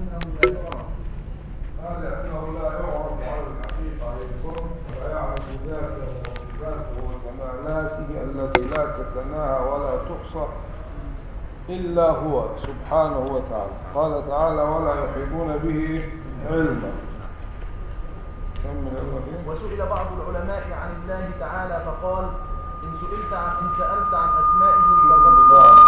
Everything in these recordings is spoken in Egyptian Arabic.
لأنه لا يعرف هذا لأنه لا يعرف على الحقيقة يكون ولا يعرف ذاته وصفاته وكمالاته التي لا تتناهى ولا تحصى إلا هو سبحانه وتعالى قال تعالى ولا يحيطون به علما كمل يلا فيه وسئل بعض العلماء عن الله تعالى فقال إن سئلت عن إن سألت عن أسمائه فقد قال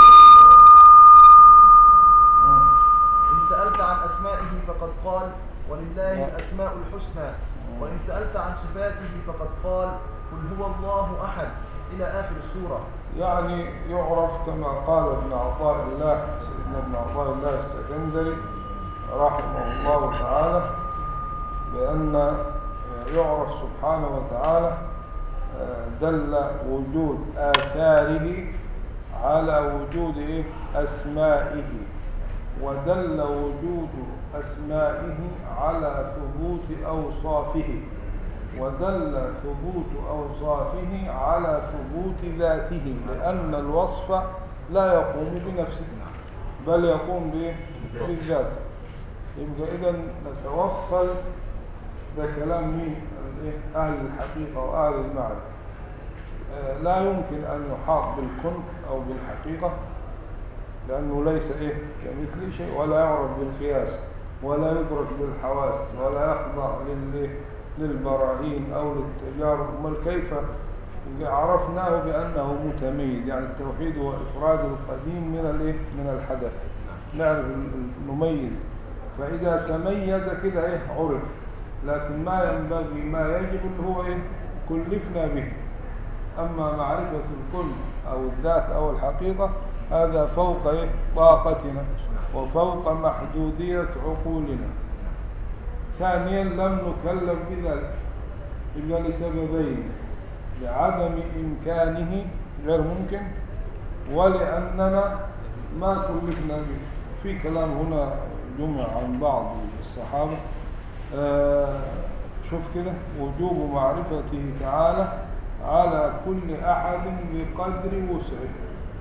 إن سألت عن أسمائه فقد قال ولله الأسماء الحسنى وإن سألت عن صفاته فقد قال قل هو الله أحد إلى آخر السورة يعني يعرف كما قال ابن عطاء الله سيدنا ابن عطاء الله السكندري رحمه الله تعالى بأن يعرف سبحانه وتعالى دل وجود آثاره على وجود إيه؟ أسمائه ودل وجود أسمائه على ثبوت أوصافه ودل ثبوت أوصافه على ثبوت ذاته لأن الوصف لا يقوم بنفسه بل يقوم بإيه؟ بالذات يبقى إذا نتوصل ده كلام مين الإيه؟ أهل الحقيقة وأهل المعرفة آه، لا يمكن أن يحاط بالكن أو بالحقيقة لأنه ليس إيه كمثل شيء ولا يعرف بالقياس ولا يدرك بالحواس ولا يخضع لل- للبراهين أو للتجارب بل كيف عرفناه بأنه متميز يعني التوحيد هو إفراد القديم من الإيه من الحدث نعرف ال- نميز فإذا تميز كده إيه عرف لكن ما ينبغي ما يجب اللي هو إيه كلفنا به أما معرفة الكل أو الذات أو الحقيقة هذا فوق إيه؟ طاقتنا وفوق محدودية عقولنا ثانيا لم نكلف بذلك إلا لسببين لعدم إمكانه غير ممكن ولأننا ما كلفنا به في كلام هنا جمع عن بعض الصحابة آه شوف كده وجوب معرفته تعالى على كل أحد بقدر وسعه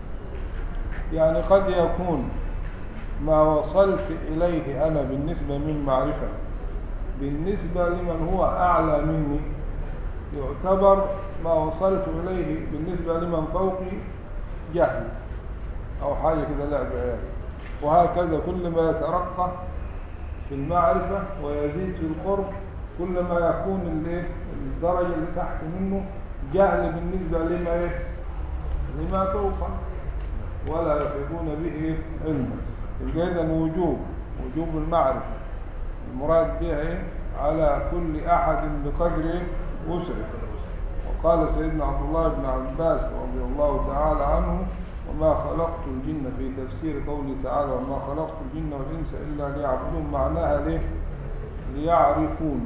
يعني قد يكون ما وصلت إليه أنا بالنسبة من معرفة بالنسبة لمن هو أعلى مني يعتبر ما وصلت إليه بالنسبة لمن فوقي جهل أو حاجة كده لعب عيال وهكذا كل ما يترقى في المعرفة ويزيد في القرب كل ما يكون الايه الدرجة اللي تحت منه جهل بالنسبة لما ايه لما فوقه ولا يفيدون به علما يبقى إذا وجوب وجوب المعرفة المراد بها ايه على كل أحد بقدر إيه؟ وسعه وقال سيدنا عبد الله بن عباس رضي الله تعالى عنه وما خلقت الجن في تفسير قوله تعالى وما خلقت الجن والإنس إلا ليعبدون معناها ليه ليعرفون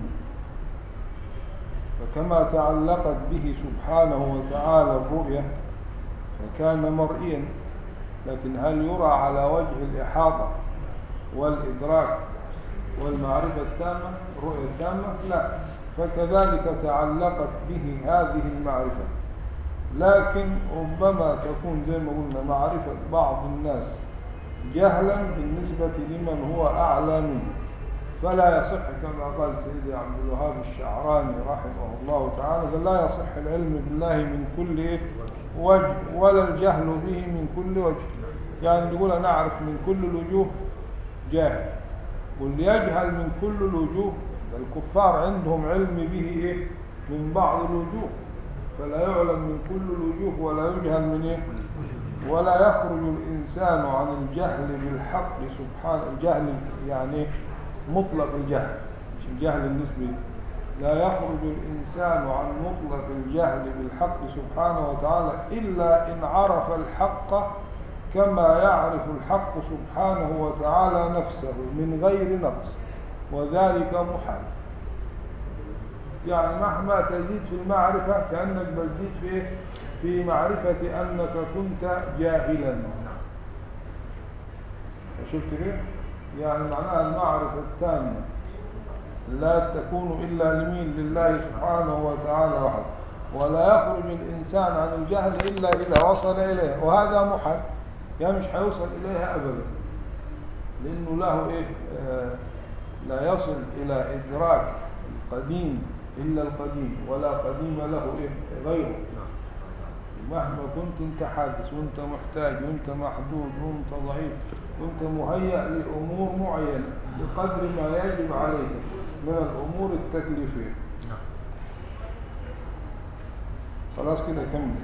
فكما تعلقت به سبحانه وتعالى الرؤية فكان مرئيا لكن هل يرى على وجه الإحاطة والإدراك والمعرفة التامة الرؤية التامة لا فكذلك تعلقت به هذه المعرفة لكن ربما تكون زي ما قلنا معرفة بعض الناس جهلا بالنسبة لمن هو أعلى منه فلا يصح كما قال سيدي عبد الوهاب الشعراني رحمه الله تعالى قال لا يصح العلم بالله من كل وجه ولا الجهل به من كل وجه يعني نقول أنا أعرف من كل الوجوه جاهل واللي يجهل من كل الوجوه الكفار عندهم علم به إيه؟ من بعض الوجوه فلا يعلم من كل الوجوه ولا يجهل من إيه؟ ولا يخرج الإنسان عن الجهل بالحق سبحانه الجهل يعني مطلق الجهل مش الجهل النسبي لا يخرج الإنسان عن مطلق الجهل بالحق سبحانه وتعالى إلا إن عرف الحق كما يعرف الحق سبحانه وتعالى نفسه من غير نقص وذلك محال يعني مهما تزيد في المعرفة كأنك بتزيد في إيه؟ في معرفة أنك كنت جاهلا شفت كيف؟ يعني معناها المعرفة التامة لا تكون إلا لمين لله سبحانه وتعالى وحده ولا يخرج الإنسان عن الجهل إلا إذا وصل إليه وهذا محال يعني مش هيوصل إليها أبدا لأنه له إيه آه لا يصل إلى إدراك القديم إلا القديم ولا قديم له إيه غيره مهما كنت انت حادث وانت محتاج وانت محدود وانت ضعيف وانت مهيأ لأمور معينة بقدر ما يجب عليك من الأمور التكليفية خلاص كده كمل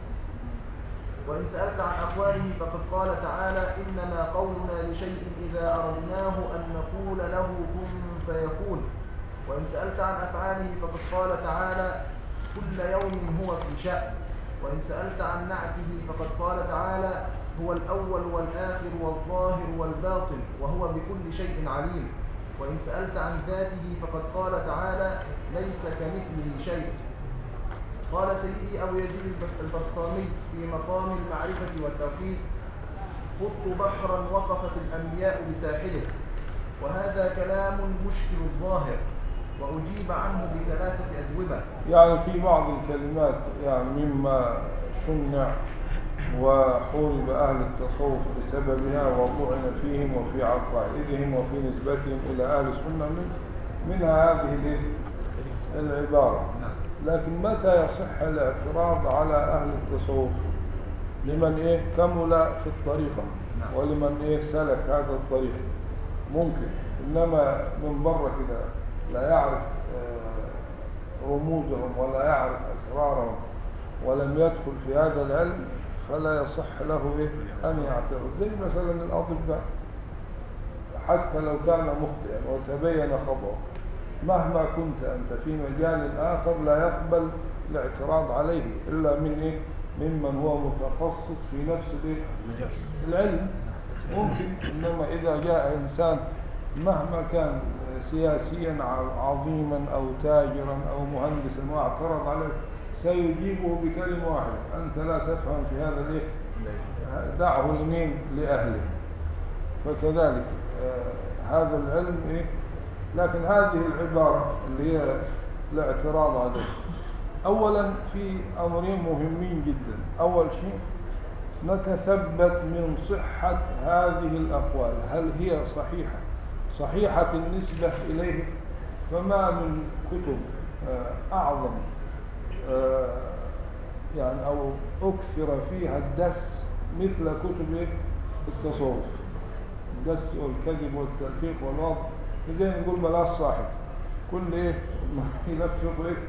وإن سألت عن أقواله فقد قال تعالى إنما قولنا لشيء إذا أردناه أن نقول له كن فيكون وإن سألت عن أفعاله فقد قال تعالى كل يوم هو في شأن وإن سألت عن نعته فقد قال تعالى هو الأول والآخر والظاهر والباطن وهو بكل شيء عليم وإن سألت عن ذاته فقد قال تعالى ليس كمثله شيء قال سيدي أبو يزيد البس- البسطامي في مقام المعرفة والتوحيد خضت بحرا وقفت الأنبياء بساحله وهذا كلام مشكل الظاهر وأجيب عنه بثلاثة أجوبة يعني في بعض الكلمات يعني مما شنع وحورب أهل التصوف بسببها وطعن فيهم وفي عقائدهم وفي نسبتهم إلى أهل السنة من منها هذه الإيه؟ العبارة لكن متى يصح الاعتراض على أهل التصوف لمن إيه كمل في الطريقة ولمن إيه سلك هذا الطريق ممكن إنما من بره كده لا يعرف آه، رموزهم ولا يعرف أسرارهم ولم يدخل في هذا العلم فلا يصح له إيه أن يعترض زي مثلا الأطباء حتى لو كان مخطئا وتبين خطأه مهما كنت أنت في مجال آخر لا يقبل الاعتراض عليه إلا من إيه؟ ممن هو متخصص في نفس الإيه؟ العلم ممكن إنما إذا جاء إنسان مهما كان سياسيا ع- عظيما أو تاجرا أو مهندسا واعترض عليه سيجيبه بكلمة واحدة أنت لا تفهم في هذا الإيه؟ دعه لمين لأهله فكذلك آه، هذا العلم إيه؟ لكن هذه العبارة اللي هي الاعتراض عليه أولا في أمرين مهمين جدا أول شيء نتثبت من صحة هذه الأقوال هل هي صحيحة صحيحة النسبة إليه فما من كتب آه، أعظم آه، يعني أو أكثر فيها الدس مثل كتب إيه؟ التصوف الدس والكذب والتلفيق والوضع زي ما نقول بلاش صاحب كل إيه ما يلفق إيه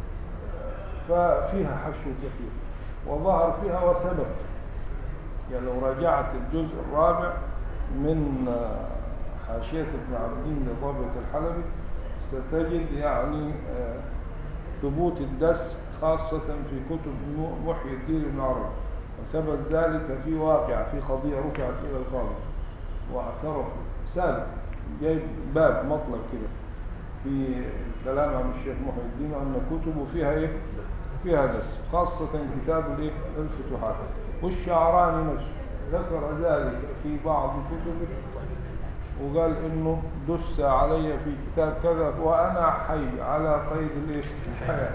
ففيها حشو كثير وظهر فيها وثبت يعني لو راجعت الجزء الرابع من آه، حاشية ابن عبدين لضابط الحلبي ستجد يعني آه، ثبوت الدس خاصة في كتب م- محي الدين بن عربي وثبت ذلك في واقع في قضية رفعت إلى القاضي واعترف سابق جايب باب مطلب كده في الكلام عن الشيخ محي الدين أن كتبه فيها إيه؟ فيها دس خاصة كتاب الإيه؟ الفتوحات والشعراني نفسه ذكر ذلك في بعض كتبه وقال انه دس علي في كتاب كذا وانا حي على قيد الايه الحياه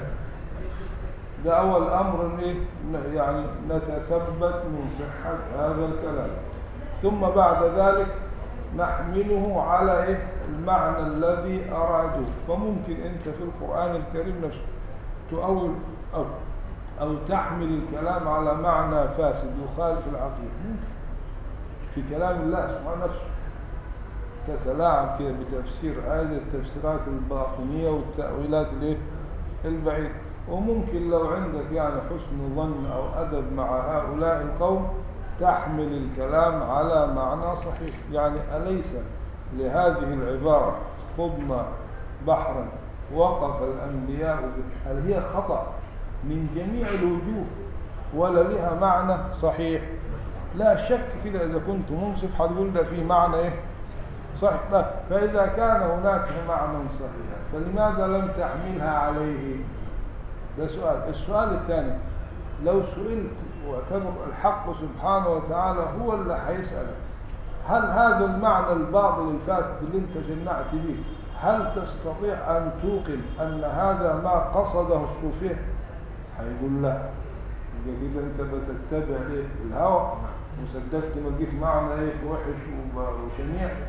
ده اول امر ايه ن- يعني نتثبت من صحه هذا الكلام ثم بعد ذلك نحمله على ايه المعنى الذي ارادوه فممكن انت في القران الكريم نفسه تؤول او او تحمل الكلام على معنى فاسد يخالف العقيده ممكن في كلام الله سبحانه نفسه تتلاعب كده بتفسير هذه التفسيرات الباطنية والتأويلات الايه البعيد وممكن لو عندك يعني حسن ظن أو أدب مع هؤلاء القوم تحمل الكلام على معنى صحيح يعني أليس لهذه العبارة خضنا بحرا وقف الأنبياء به هل هي خطأ من جميع الوجوه ولا لها معنى صحيح لا شك كده إذا كنت منصف هتقول ده في معنى إيه صحيح لا. فإذا كان هناك معنى صحيح فلماذا لم تحملها عليه ده سؤال السؤال الثاني لو سئلت واعتبر الحق سبحانه وتعالى هو اللي هيسألك هل هذا المعنى الباطل الفاسد اللي انت جنعت به هل تستطيع أن توقن أن هذا ما قصده الصوفيه هيقول لا يبقى كده انت بتتبع ايه الهوى وصدقت ما جيت معنى ايه وحش وب- وشنيع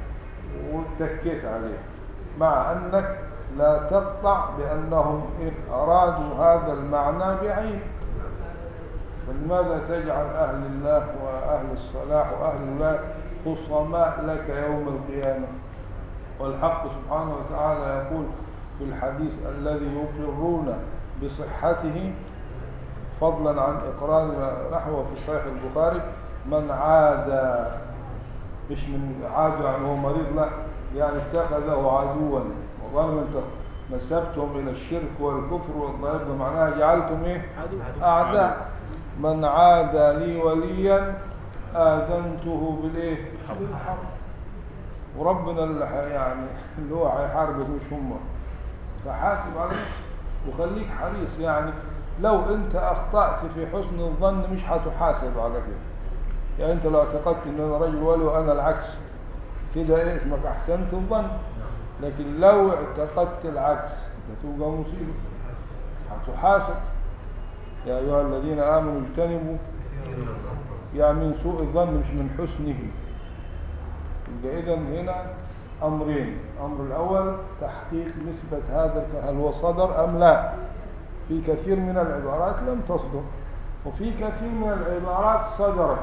واتكيت عليه مع أنك لا تقطع بأنهم إيه أرادوا هذا المعنى بعين فلماذا تجعل أهل الله وأهل الصلاح وأهل الله خصماء لك يوم القيامة والحق سبحانه وتعالى يقول في الحديث الذي يقرون بصحته فضلا عن إقرار نحوه في صحيح البخاري من عاد مش من عاد يعني هو مريض لا يعني اتخذه عدوا وظن انت نسبتم إلى الشرك والكفر والضلال معناها جعلتم إيه أعداء من عاد لي وليا آذنته بالإيه بالحرب وربنا اللي ح- يعني اللي هو هيحاربك مش هم فحاسب على نفسك وخليك حريص يعني لو انت اخطأت في حسن الظن مش هتحاسب على كده يعني انت لو اعتقدت ان انا رجل ولي وانا العكس كده ايه اسمك احسنت الظن لكن لو اعتقدت العكس هتبقى مصيبه هتحاسب يا ايها الذين امنوا اجتنبوا يعني من سوء الظن مش من حسنه يبقى اذا هنا امرين الامر الاول تحقيق نسبه هذا الك- هل هو صدر ام لا في كثير من العبارات لم تصدر وفي كثير من العبارات صدرت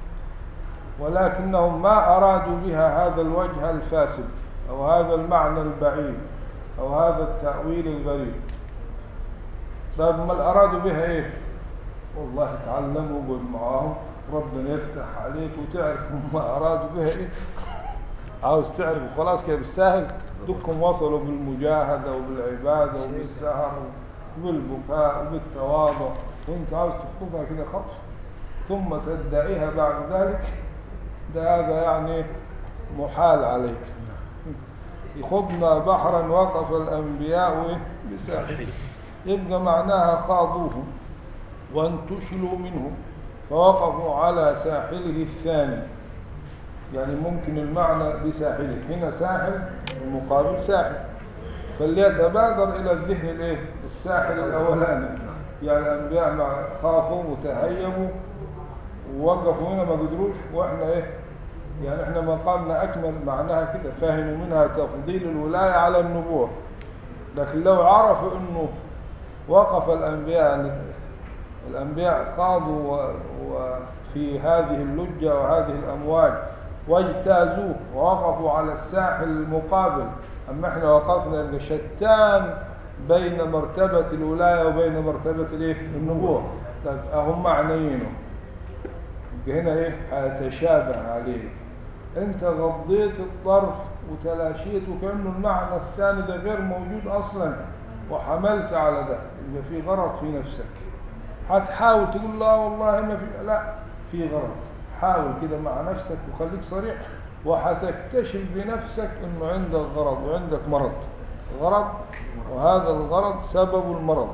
ولكنهم ما أرادوا بها هذا الوجه الفاسد أو هذا المعنى البعيد أو هذا التأويل الغريب طيب ما أرادوا بها إيه والله تعلموا قول معاهم ربنا يفتح عليك وتعرف هم أرادوا بها إيه عاوز تعرف خلاص كده بالساهل دكم وصلوا بالمجاهدة وبالعبادة وبالسهر وبالبكاء وبالتواضع وانت عاوز تخطبها كده خطف ثم تدعيها بعد ذلك ده هذا يعني محال عليك خضنا بحرا وقف الأنبياء بساحله يبقى معناها خاضوه وانتشلوا منه فوقفوا على ساحله الثاني يعني ممكن المعنى بساحله هنا ساحل المقابل ساحل فليتبادر إلى الذهن الايه الساحل الأولاني يعني الأنبياء مع- خافوا وتهيبوا ووقفوا هنا ما قدروش وإحنا إيه يعني إحنا مقامنا أكمل معناها كده فاهموا منها تفضيل الولاية على النبوة لكن لو عرفوا إنه وقف الأنبياء يعني الأنبياء خاضوا و- وفي هذه اللجة وهذه الأمواج واجتازوه ووقفوا على الساحل المقابل أما احنا وقفنا إن شتان بين مرتبة الولاية وبين مرتبة الايه النبوة طيب هم معنيينه يبقى هنا ايه هيتشابه عليه انت غضيت الطرف وتلاشيت وكأنه المعنى الثاني ده غير موجود اصلا وحملت على ده يبقى في غرض في نفسك هتحاول تقول لا والله ما في لا في غرض حاول كده مع نفسك وخليك صريح وهتكتشف بنفسك انه عندك غرض وعندك مرض غرض وهذا الغرض سبب المرض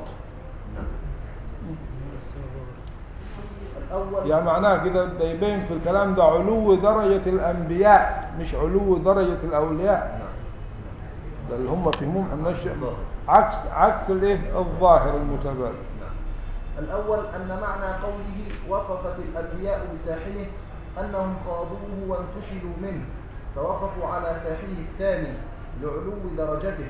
الأول يعني معناها كده ده يبين في الكلام ده علو درجة الأنبياء مش علو درجة الأولياء ده اللي هم فهموهم احنا النشأ عكس عكس الايه الظاهر المتبادل الأول أن معنى قوله وقفت الأنبياء بساحله أنهم خاضوه وانتشلوا منه فوقفوا على ساحله الثاني لعلو درجته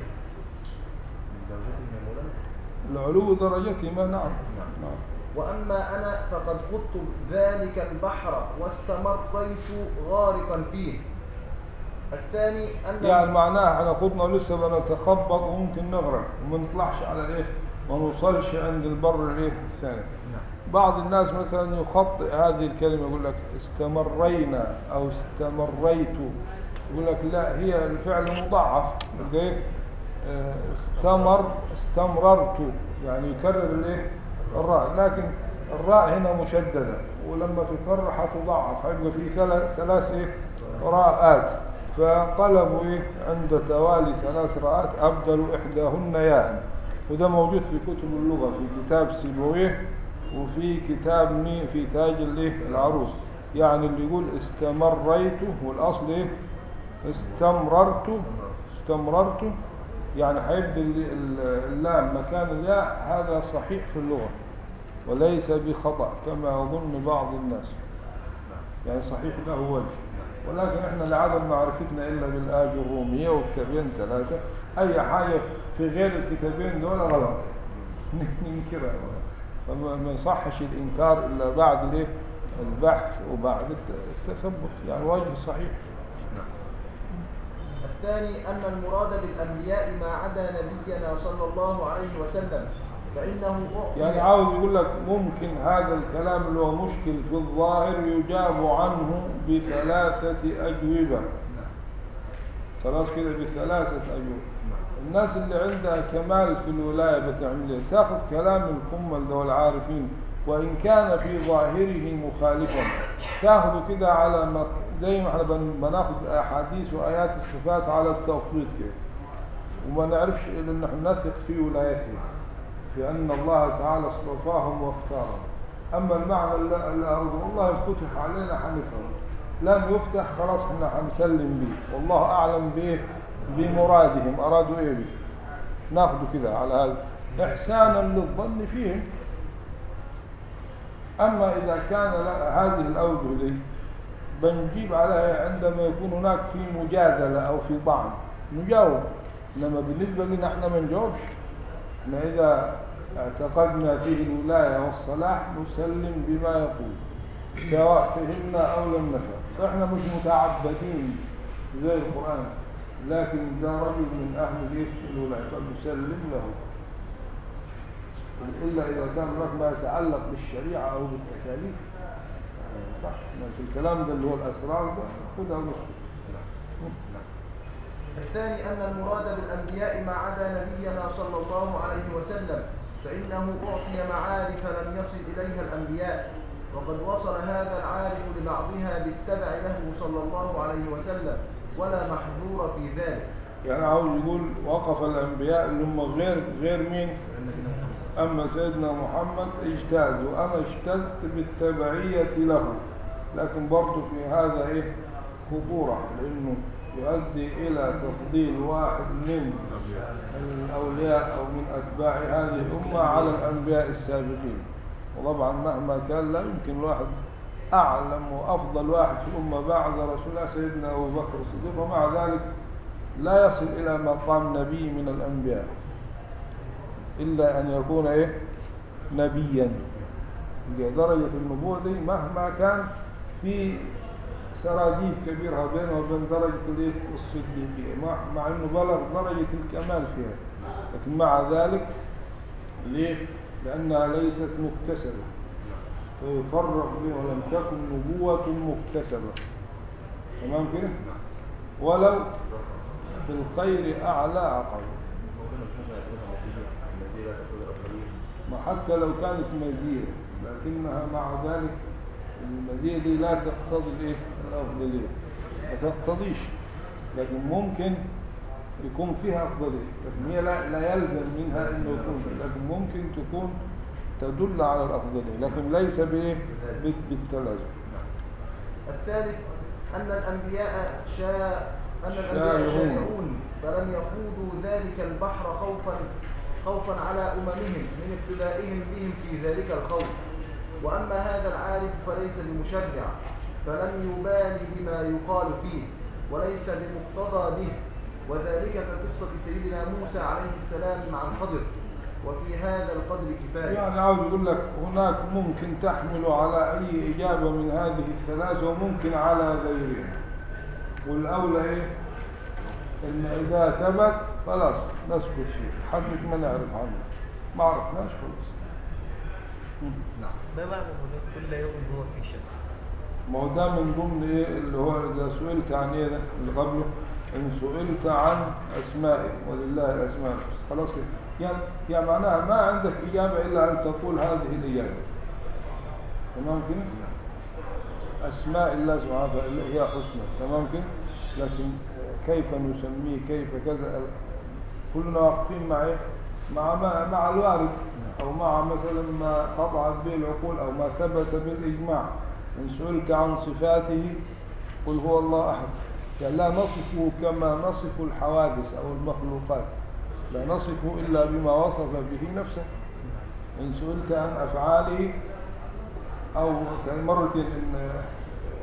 العلو درجته ما نعم نعم وأما أنا فقد خضت ذلك البحر واستمريت غارقا فيه الثاني أن يعني معناها احنا خدنا لسه بنتخبط وممكن نغرق وما نطلعش على الايه ما نوصلش عند البر الايه الثاني بعض الناس مثلا يخطئ هذه الكلمة يقول لك استمرينا أو استمريت يقول لك لا هي الفعل مضاعف يبقى إيه؟ آه، استمر استمررت يعني يكرر الايه الراء لكن الراء هنا مشددة ولما تكرر هتضاعف هيبقى في ثلاث ثلاث ايه راءات فقلبوا ايه عند توالي ثلاث راءات أبدلوا إحداهن ياء وده موجود في كتب اللغة في كتاب سيبويه وفي كتاب مين في تاج الايه العروس يعني اللي يقول استمريت والاصل ايه استمررت استمررت يعني هيبدل ال- ال- اللام مكان الياء هذا صحيح في اللغة وليس بخطأ كما يظن بعض الناس يعني صحيح له وجه ولكن احنا لعدم معرفتنا الا بالايه الروميه وكتابين ثلاثه اي حاجه في غير الكتابين دول غلط ننكرها فما ما يصحش الانكار الا بعد الايه البحث وبعد التثبت يعني واجب صحيح الثاني أن المراد بالأنبياء ما عدا نبينا صلى الله عليه وسلم فإنه أعطي يعني عاوز يقول لك ممكن هذا الكلام اللي هو مشكل في الظاهر يجاب عنه بثلاثة أجوبة خلاص كده بثلاثة أجوبة الناس اللي عندها كمال في الولاية بتعمل ايه؟ تاخذ كلام الكمل ده والعارفين وإن كان في ظاهره مخالفا تاخذه كده على ما زي ما احنا بن- بناخذ أحاديث وآيات الصفات على التوقيت كده وما نعرفش إلا إن احنا نثق في ولايته في أن الله تعالى اصطفاهم واختارهم أما المعنى اللي اللي أرضه الله فتح علينا حنفهم لم يفتح خلاص احنا حنسلم به والله أعلم بإيه بمرادهم أرادوا إيه به ناخده كده على هذا إحسانا للظن فيهم أما إذا كان لا- هذه الأوجه دي بنجيب عليها عندما يكون هناك في مجادلة أو في طعن نجاوب إنما بالنسبة لنا احنا ما نجاوبش احنا إذا اعتقدنا فيه الولاية والصلاح نسلم بما يقول سواء فهمنا أو لم نفهم فإحنا مش متعبدين زي القرآن لكن ده رجل من أهل الإيه؟ الولاية فنسلم له إلا إذا كان هناك ما يتعلق بالشريعة أو بالتكاليف صح لكن الكلام ده اللي هو الأسرار ده خدها ونسكت الثاني أن المراد بالأنبياء ما عدا نبينا صلى الله عليه وسلم فإنه أعطي معارف لم يصل إليها الأنبياء وقد وصل هذا العارف لبعضها بالتبع له صلى الله عليه وسلم ولا محذور في ذلك يعني عاوز يقول وقف الأنبياء اللي هم غير غير مين أما سيدنا محمد اجتاز وأنا اجتزت بالتبعية له لكن برضه في هذا إيه خطورة لأنه يؤدي إلى تفضيل واحد من الأولياء أو من أتباع هذه الأمة على الأنبياء السابقين وطبعا مهما كان لا يمكن الواحد أعلم وأفضل واحد في الأمة بعد رسول الله سيدنا أبو بكر الصديق ومع ذلك لا يصل إلى مقام نبي من الأنبياء إلا أن يكون إيه نبيا يبقى درجة النبوة دي مهما كان في سراديب كبيرة بينه وبين درجة الإيه؟ الصديقية مع, مع أنه بلغ درجة الكمال فيها لكن مع ذلك ليه؟ لأنها ليست مكتسبة فيفرق بها ولم تكن نبوة مكتسبة تمام كده؟ ولو في الخير أعلى عقل ما حتى لو كانت مزية لكنها مع ذلك المزية دي لا تقتضي الايه الأفضلية ما تقتضيش لكن ممكن يكون فيها أفضلية لكن هي لا, لا يلزم منها أنه يكون لكن ممكن تكون تدل على الأفضلية لكن ليس بإيه بال- بالتلازم الثالث أن الأنبياء شاء أن الأنبياء شائعون. شائعون فلم يخوضوا ذلك البحر خوفا خوفا على أممهم من ابتلاءهم بهم في ذلك الخوف وأما هذا العارف فليس بمشجع فلم يبالي بما يقال فيه وليس بمقتضى به وذلك كقصة سيدنا موسى عليه السلام مع الخضر وفي هذا القدر كفاية يعني عاوز يقول لك هناك ممكن تحمل على أي إجابة من هذه الثلاثة وممكن على غيرها والأولى إيه؟ إن إذا ثبت خلاص نسكت فيه حدث ما نعرف عنه ما عرفناش خلاص ما معنى هناك كل يوم هو في شك ما هو ده من ضمن إيه اللي هو إذا سئلت عن إيه ده اللي قبله إن سئلت عن أسمائه ولله الأسماء الحسنى خلاص كده يعني يعني معناها ما عندك إجابة إلا أن تقول هذه الإجابة تمام كده؟ أسماء الله سبحانه وتعالى هي حسنى تمام كده؟ لكن كيف نسميه كيف كذا كلنا واقفين مع إيه؟ مع ما مع الوارد أو مع مثلا ما قطعت به العقول أو ما ثبت بالإجماع إن سئلت عن صفاته قل هو الله أحد يعني لا نصفه كما نصف الحوادث أو المخلوقات لا نصفه إلا بما وصف به نفسه إن سئلت عن أفعاله أو كان مرة إن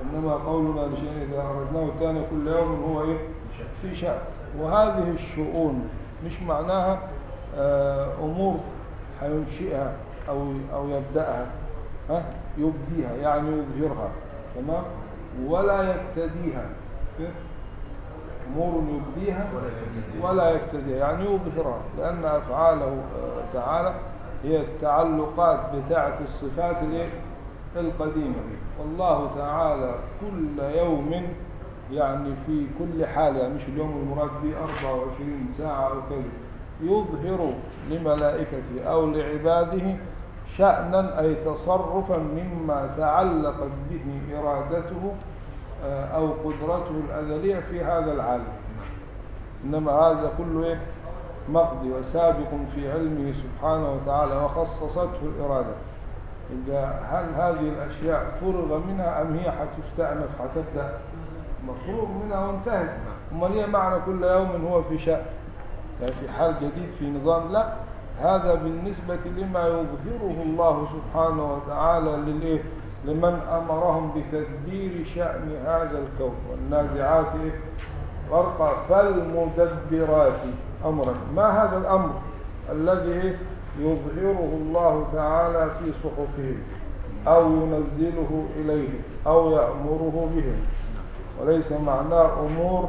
إنما قولنا لشيء إذا أردناه كان كل يوم هو إيه في شأن وهذه الشؤون مش معناها آه، أمور هينشئها أو أو يبدأها ها يبديها يعني يظهرها تمام ولا يبتديها كيف؟ أمور يبديها ولا يبتديها يعني يظهرها لأن أفعاله آه، تعالى هي التعلقات بتاعة الصفات الإيه؟ القديمة والله تعالى كل يوم يعني في كل حال يعني مش اليوم المراد به 24 ساعة أو كذا يظهر لملائكته أو لعباده شأنا أي تصرفا مما تعلقت به إرادته آه، أو قدرته الأزلية في هذا العالم إنما هذا كله إيه؟ مقضي وسابق في علمه سبحانه وتعالى وخصصته الإرادة يبقى هل هذه الأشياء فرغ منها أم هي حتستأنف حتبدأ مفروغ منها وانتهت أمال هي معنى كل يوم هو في شأن يعني في حال جديد في نظام لا هذا بالنسبة لما يظهره الله سبحانه وتعالى للإيه لمن أمرهم بتدبير شأن هذا الكون والنازعات إيه؟ غرقا فالمدبرات أمرا ما هذا الأمر الذي يظهره الله تعالى في صحفه أو ينزله إليه أو يأمره به وليس معناه أمور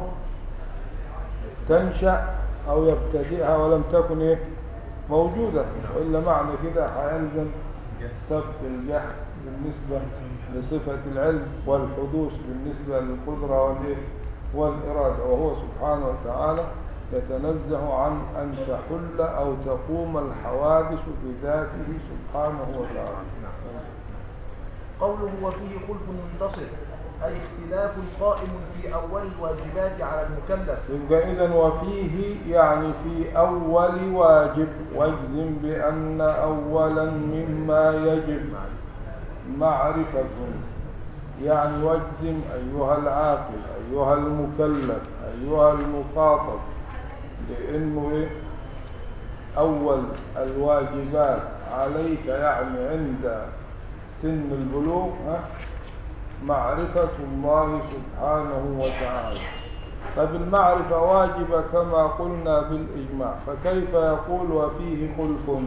تنشأ أو يبتدئها ولم تكن إيه؟ موجودة وإلا معنى كده هيلزم سبق الجهل بالنسبة لصفة العلم والحدوث بالنسبة للقدرة والإيه؟ والإرادة وهو سبحانه وتعالى يتنزه عن أن تحل أو تقوم الحوادث بذاته سبحانه وتعالى قوله وفيه خلف منتصر أي اختلاف قائم في أول الواجبات على المكلف يبقى إذا وفيه يعني في أول واجب واجزم بأن أولا مما يجب معرفة يعني واجزم أيها العاقل أيها المكلف أيها المخاطب لأنه إيه؟ أول الواجبات عليك يعني عند سن البلوغ ها معرفة الله سبحانه وتعالى طب المعرفة واجبة كما قلنا بالإجماع فكيف يقول وفيه خلف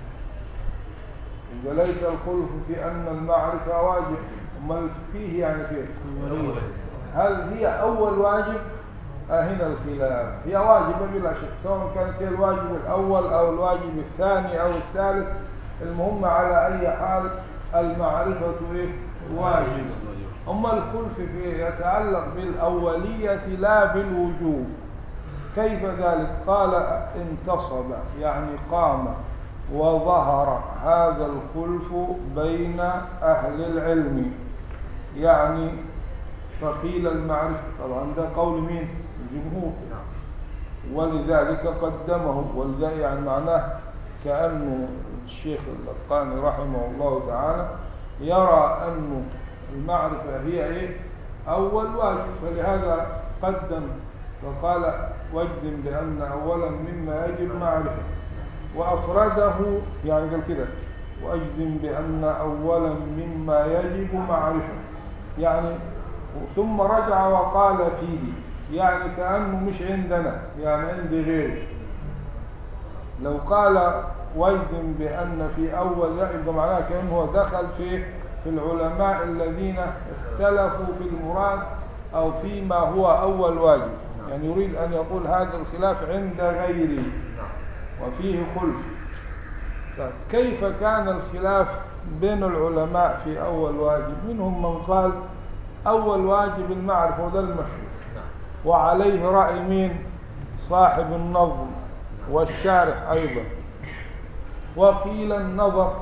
إذا ليس الخلف في أن المعرفة واجب أما فيه يعني كيف هل هي أول واجب آه هنا الخلاف هي واجبة بلا شك سواء كانت هي الواجب الأول أو الواجب الثاني أو الثالث المهم على أي حال المعرفة إيه؟ واجبة أما الخلف فيه يتعلق بالأولية لا بالوجوب كيف ذلك قال انتصب يعني قام وظهر هذا الخلف بين أهل العلم يعني فقيل المعرفة طبعا ده قول مين الجمهور ولذلك قدمه ولذلك يعني معناه كأنه الشيخ اللقاني رحمه الله تعالى يرى أن المعرفة هي إيه أول واجب فلهذا قدم وقال واجزم بأن أولا مما يجب معرفة وأفرده يعني قال كده وأجزم بأن أولا مما يجب معرفة يعني ثم رجع وقال فيه يعني كأنه مش عندنا يعني عند غيره لو قال واجزم بأن في أول يبقى معناه كأنه دخل في في العلماء الذين اختلفوا في المراد أو فيما هو أول واجب يعني يريد أن يقول هذا الخلاف عند غيره وفيه خلف طيب كيف كان الخلاف بين العلماء في أول واجب منهم من قال أول واجب المعرفة وده المشهور وعليه رأي مين صاحب النظم والشارح أيضا وقيل النظر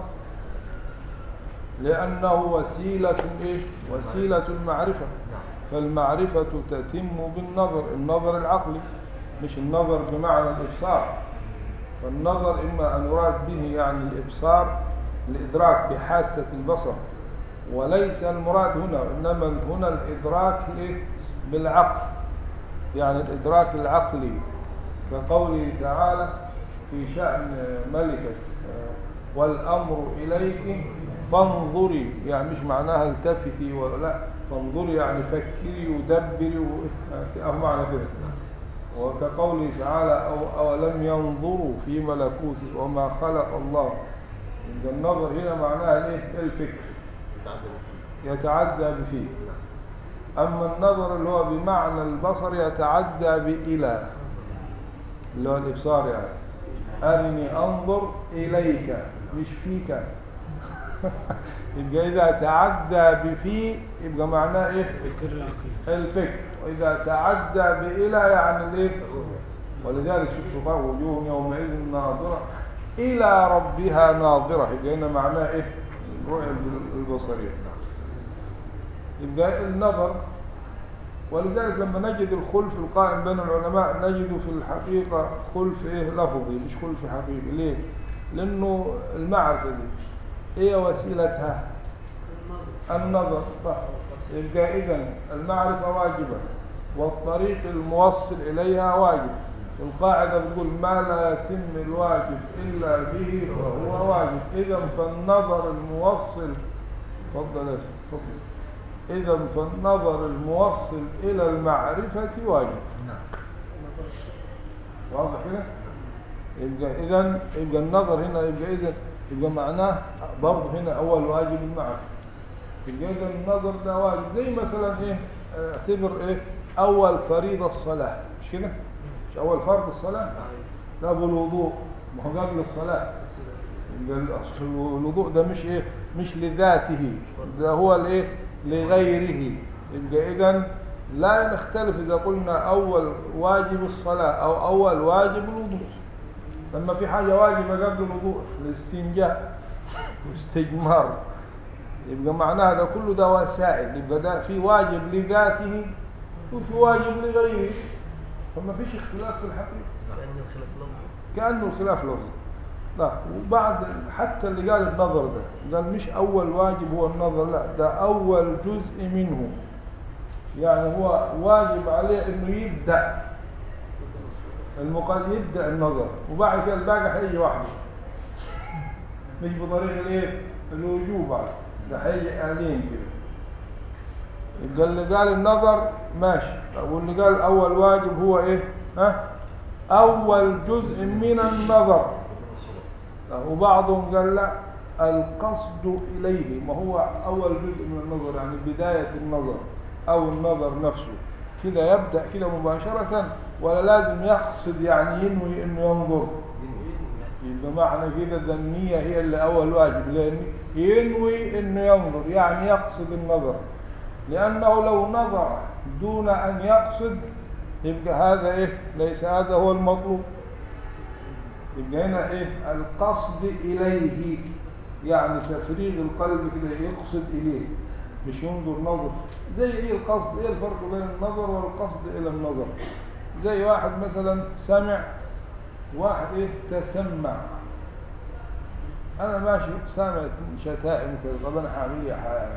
لأنه وسيلة إيه؟ وسيلة المعرفة فالمعرفة تتم بالنظر النظر العقلي مش النظر بمعنى الإبصار فالنظر إما أن يراد به يعني الإبصار الإدراك بحاسة البصر وليس المراد هنا إنما هنا الإدراك إيه؟ بالعقل يعني الإدراك العقلي كقوله تعالى في شأن ملكة والأمر إليك فانظري يعني مش معناها التفتي ولا لا فانظري يعني فكري ودبري و... أهو معنى كده وكقوله تعالى أو أولم ينظروا في ملكوته وما خلق الله إن النظر هنا معناها الايه الفكر يتعدى بفيه أما النظر اللي هو بمعنى البصر يتعدى بإلى اللي هو الإبصار يعني أرني أنظر إليك مش فيك يبقى إذا تعدى بفي يبقى معناه إيه فكر العقل الفكر وإذا تعدى بإلى يعني الإيه ولذلك شوف شوفوا وجوه يومئذ ناظرة إلى ربها ناظرة يبقى هنا معناه إيه الرؤية البصرية يبقى النظر ولذلك لما نجد الخلف القائم بين العلماء نجد في الحقيقة خلف إيه لفظي مش خلف حقيقي ليه؟ لأنه المعرفة دي إيه وسيلتها؟ النظر صح يبقى إذن المعرفة واجبة والطريق الموصل إليها واجب القاعدة بتقول ما لا يتم الواجب إلا به فهو واجب إذا فالنظر الموصل تفضل يا شيخ، تفضل إذا فالنظر الموصل إلى المعرفة واجب نعم واضح كده؟ يبقى إذا يبقى النظر هنا يبقى إذا يبقى معناه برضه هنا أول واجب المعرفة يبقى إذا النظر ده واجب زي مثلا إيه اعتبر إيه أول فريضة الصلاة مش كده؟ مش أول فرض الصلاة؟ لا بالوضوء ما هو قبل الصلاة يبقى الأصل الوضوء ده مش إيه مش لذاته ده هو الإيه لغيره يبقى إذا لا نختلف إذا قلنا أول واجب الصلاة أو أول واجب الوضوء لما في حاجة واجبة قبل الوضوء الاستنجاء واستجمار يبقى معناها ده كله ده وسائل يبقى ده في واجب لذاته وفي واجب لغيره فما فيش اختلاف في الحقيقة كأن الخلاف لفظي كأنه الخلاف لفظي لا وبعد حتى اللي قال النظر ده قال مش أول واجب هو النظر لا ده أول جزء منه يعني هو واجب عليه إنه يبدأ المقال يبدأ النظر وبعد كده الباقي هيجي وحده مش بطريق الايه الوجوب بعد ده هيجي آلين كده يبقى اللي قال النظر ماشي واللي قال أول واجب هو إيه ها أول جزء من النظر وبعضهم قال لا القصد إليه ما هو أول جزء من النظر يعني بداية النظر أو النظر نفسه كده يبدأ كده مباشرة ولا لازم يقصد يعني ينوي إنه ينظر يبقى معنى كده ده النية هي اللي أول واجب لأن ينوي إنه ينظر يعني يقصد النظر لأنه لو نظر دون أن يقصد يبقى هذا إيه ليس هذا هو المطلوب يبقى هنا إيه القصد إليه يعني تفريغ القلب كده يقصد إليه مش ينظر نظر زي إيه القصد إيه الفرق بين النظر والقصد إلى النظر زي واحد مثلا سمع واحد إيه تسمع أنا ماشي سامع شتائم كده طب أنا هعمل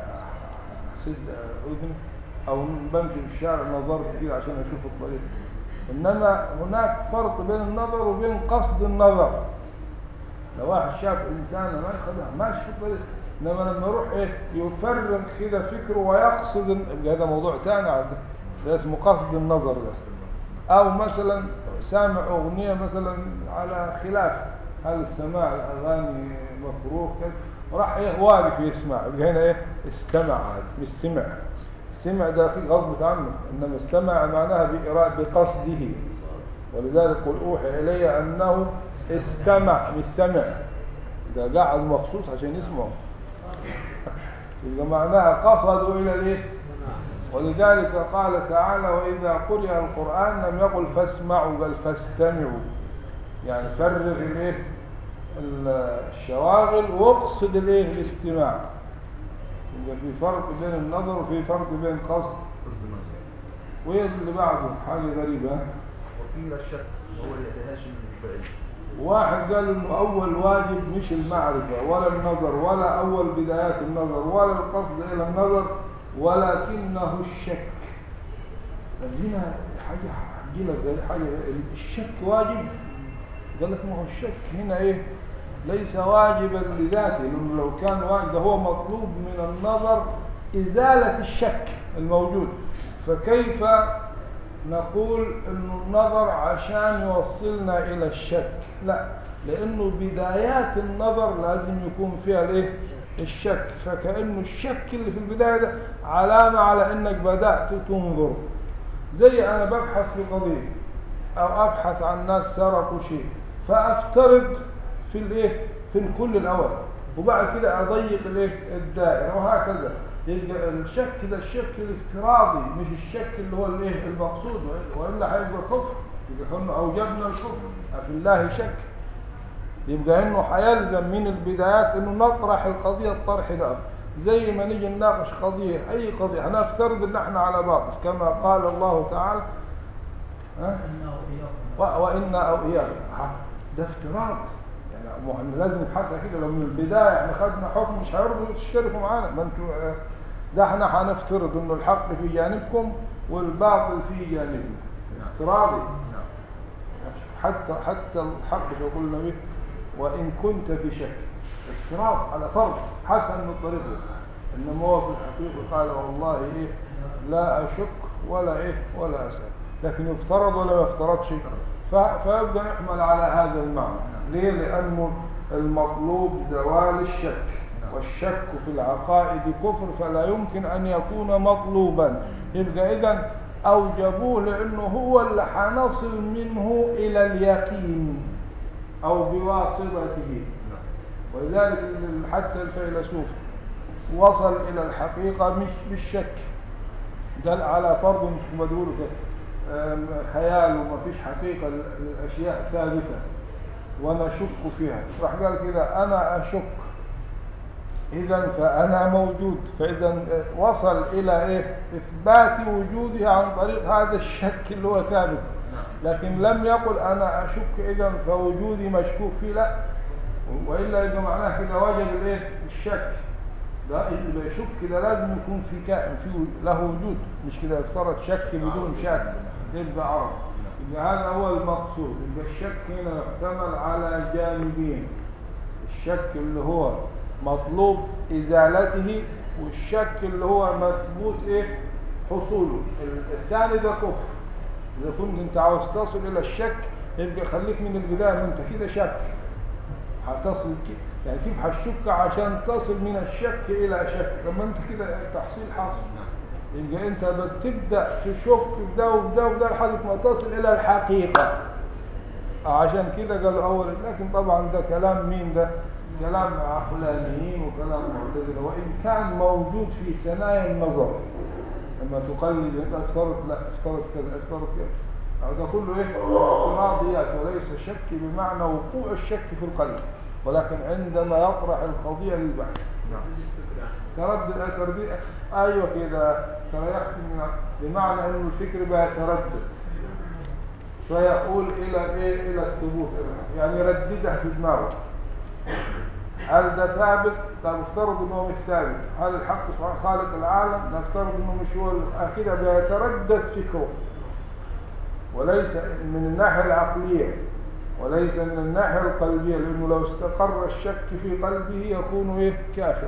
سد أذن أو بمشي في الشارع نظرت كده عشان أشوف الطريق إنما هناك فرق بين النظر وبين قصد النظر لو واحد شاف إنسان ما خلاص ماشي في الطريق إنما لما يروح إيه يفرغ كده فكره ويقصد يبقى هذا موضوع ثاني عاد ده اسمه قصد النظر ده أو مثلا سامع أغنية مثلا على خلاف هل السماع الأغاني مكروه كده وراح إيه واقف يسمع يبقى هنا إيه استمع هذا مش سمع السمع ده في غصب عنه إنما استمع معناها بإرادة بقصده ولذلك قل أوحي إلي أنه استمع مش سمع ده قاعد مخصوص عشان يسمعه يبقى معناها قصدوا إلى الإيه ولذلك قال تعالى وإذا قرئ القرآن لم يقل فاسمعوا بل فاستمعوا يعني فرغ الايه الشواغل واقصد الايه الاستماع يبقى في فرق بين النظر وفي فرق بين قصد وايه اللي بعده حاجه غريبه ها؟ وقيل الشك وهو الهاشم البعيد واحد قال انه اول واجب مش المعرفه ولا النظر ولا اول بدايات النظر ولا القصد الى النظر ولكنه الشك طب هنا حاجه هحكي لك حاجه الشك واجب قال لك ما هو الشك هنا ايه ليس واجبا لذاته لانه لو كان واجب ده هو مطلوب من النظر إزالة الشك الموجود فكيف نقول أنه النظر عشان يوصلنا إلى الشك لا لأنه بدايات النظر لازم يكون فيها الايه الشك فكأنه الشك اللي في البداية ده علامة على أنك بدأت تنظر زي أنا ببحث في قضية أو أبحث عن ناس سرقوا شيء فأفترض في الإيه في الكل الأول وبعد كده أضيق الإيه الدائرة وهكذا يبقى الشك ده الشك الافتراضي مش الشك اللي هو الإيه المقصود وإلا هيبقى كفر يبقى كنا أوجبنا الكفر أفي الله شك يبقى انه هيلزم من البدايات انه نطرح القضيه الطرح ده زي ما نيجي نناقش قضيه اي قضيه هنفترض ان احنا على باطل كما قال الله تعالى ها و- وانا او اياكم ها، ده افتراض يعني مو احنا لازم نبحثها كده لو من البدايه احنا خدنا حكم مش هيرضوا تشتركوا معانا ما انتوا آه، ده احنا هنفترض انه الحق في جانبكم والباطل في جانبنا افتراضي حتى حتى الحق يقول النبي وإن كنت في شك افتراض على فرض حسن من طريقه إنما هو في الحقيقة قال والله إيه لا أشك ولا إيه ولا أسأل لكن يفترض ولا ما يفترضش ف- فيبدأ يحمل على هذا المعنى ليه؟ لأنه المطلوب زوال الشك والشك في العقائد كفر فلا يمكن أن يكون مطلوبا يبقى إذا أوجبوه لأنه هو اللي حنصل منه إلى اليقين أو بواسطته ولذلك حتى الفيلسوف وصل إلى الحقيقة مش بالشك قال على فرض مش ما تقولوا كده آم، خيال وما فيش حقيقة الأشياء ثابتة وأنا أشك فيها راح قال كده أنا أشك إذا فأنا موجود فإذا آه، وصل إلى إيه إثبات وجوده عن طريق هذا الشك اللي هو ثابت لكن لم يقل أنا أشك إذا فوجودي مشكوك فيه لا وإلا يبقى معناه كده وجب الإيه الشك ده اللي يشك ده لازم يكون في كائن في له وجود مش كده يفترض شك بدون شك يبقى عرض يبقى هذا هو المقصود يبقى الشك هنا يحتمل على جانبين الشك اللي هو مطلوب إزالته والشك اللي هو مثبوت إيه حصوله الثاني ده كفر إذا كنت أنت عاوز تصل إلى الشك يبقى خليك من البداية ما أنت كده شك هتصل كده يعني كيف هتشك عشان تصل من الشك إلى شك لما أنت كده تحصيل حاصل يبقى أنت بتبدأ تشك في ده وفي ده وفي ده لحد ما تصل إلى الحقيقة عشان كده قالوا أول لكن طبعا ده كلام مين ده كلام عقلانيين وكلام معتزلة وإن كان موجود في ثنايا النظر لما تقلد انت افترض لا افترض كذا افترض كذا هذا كله ايه افتراضيات وليس شك بمعنى وقوع الشك في القلب ولكن عندما يطرح القضية للبحث تردد تردد ايوه كده تريحت من بمعنى انه الفكر بقى يتردد فيقول الى ايه الى الثبوت يعني يرددها في دماغه هل ده ثابت؟ طب افترض انه مش ثابت، هل الحق سبحانه خالق العالم؟ نفترض انه مش هو ال- كده بيتردد فكره وليس من الناحيه العقليه وليس من الناحيه القلبيه لانه لو استقر الشك في قلبه يكون ايه؟ كافرا.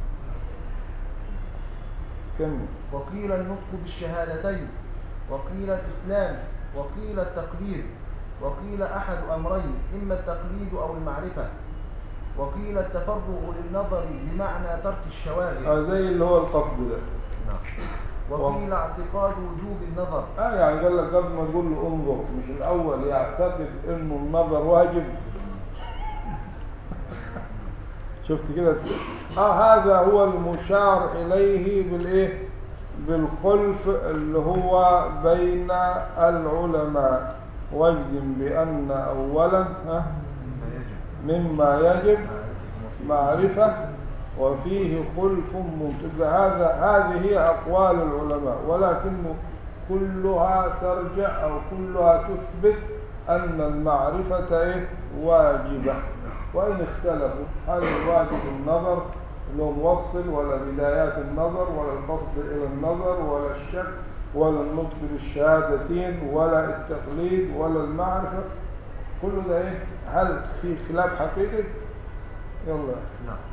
كمل. وقيل النطق بالشهادتين وقيل الإسلام وقيل التقليد وقيل أحد أمرين إما التقليد أو المعرفة وقيل التفرغ للنظر بمعنى ترك الشواغل آه زي اللي هو القصد ده. وقيل اعتقاد وجوب النظر اه يعني قال لك قبل ما تقول له انظر مش الاول يعتقد انه النظر واجب شفت كده اه هذا هو المشار اليه بالايه بالخلف اللي هو بين العلماء واجزم بان اولا ها مما يجب معرفة وفيه خلف منتج هذا هذه هي أقوال العلماء ولكن كلها ترجع أو كلها تثبت أن المعرفة إيه؟ واجبة وإن اختلفوا هل الواجب النظر اللي هو موصل ولا بدايات النظر ولا القصد إلى النظر ولا الشك ولا النطق بالشهادتين ولا التقليد ولا المعرفة كل ده إيه؟ هل في خلاف حقيقي؟ يلا نعم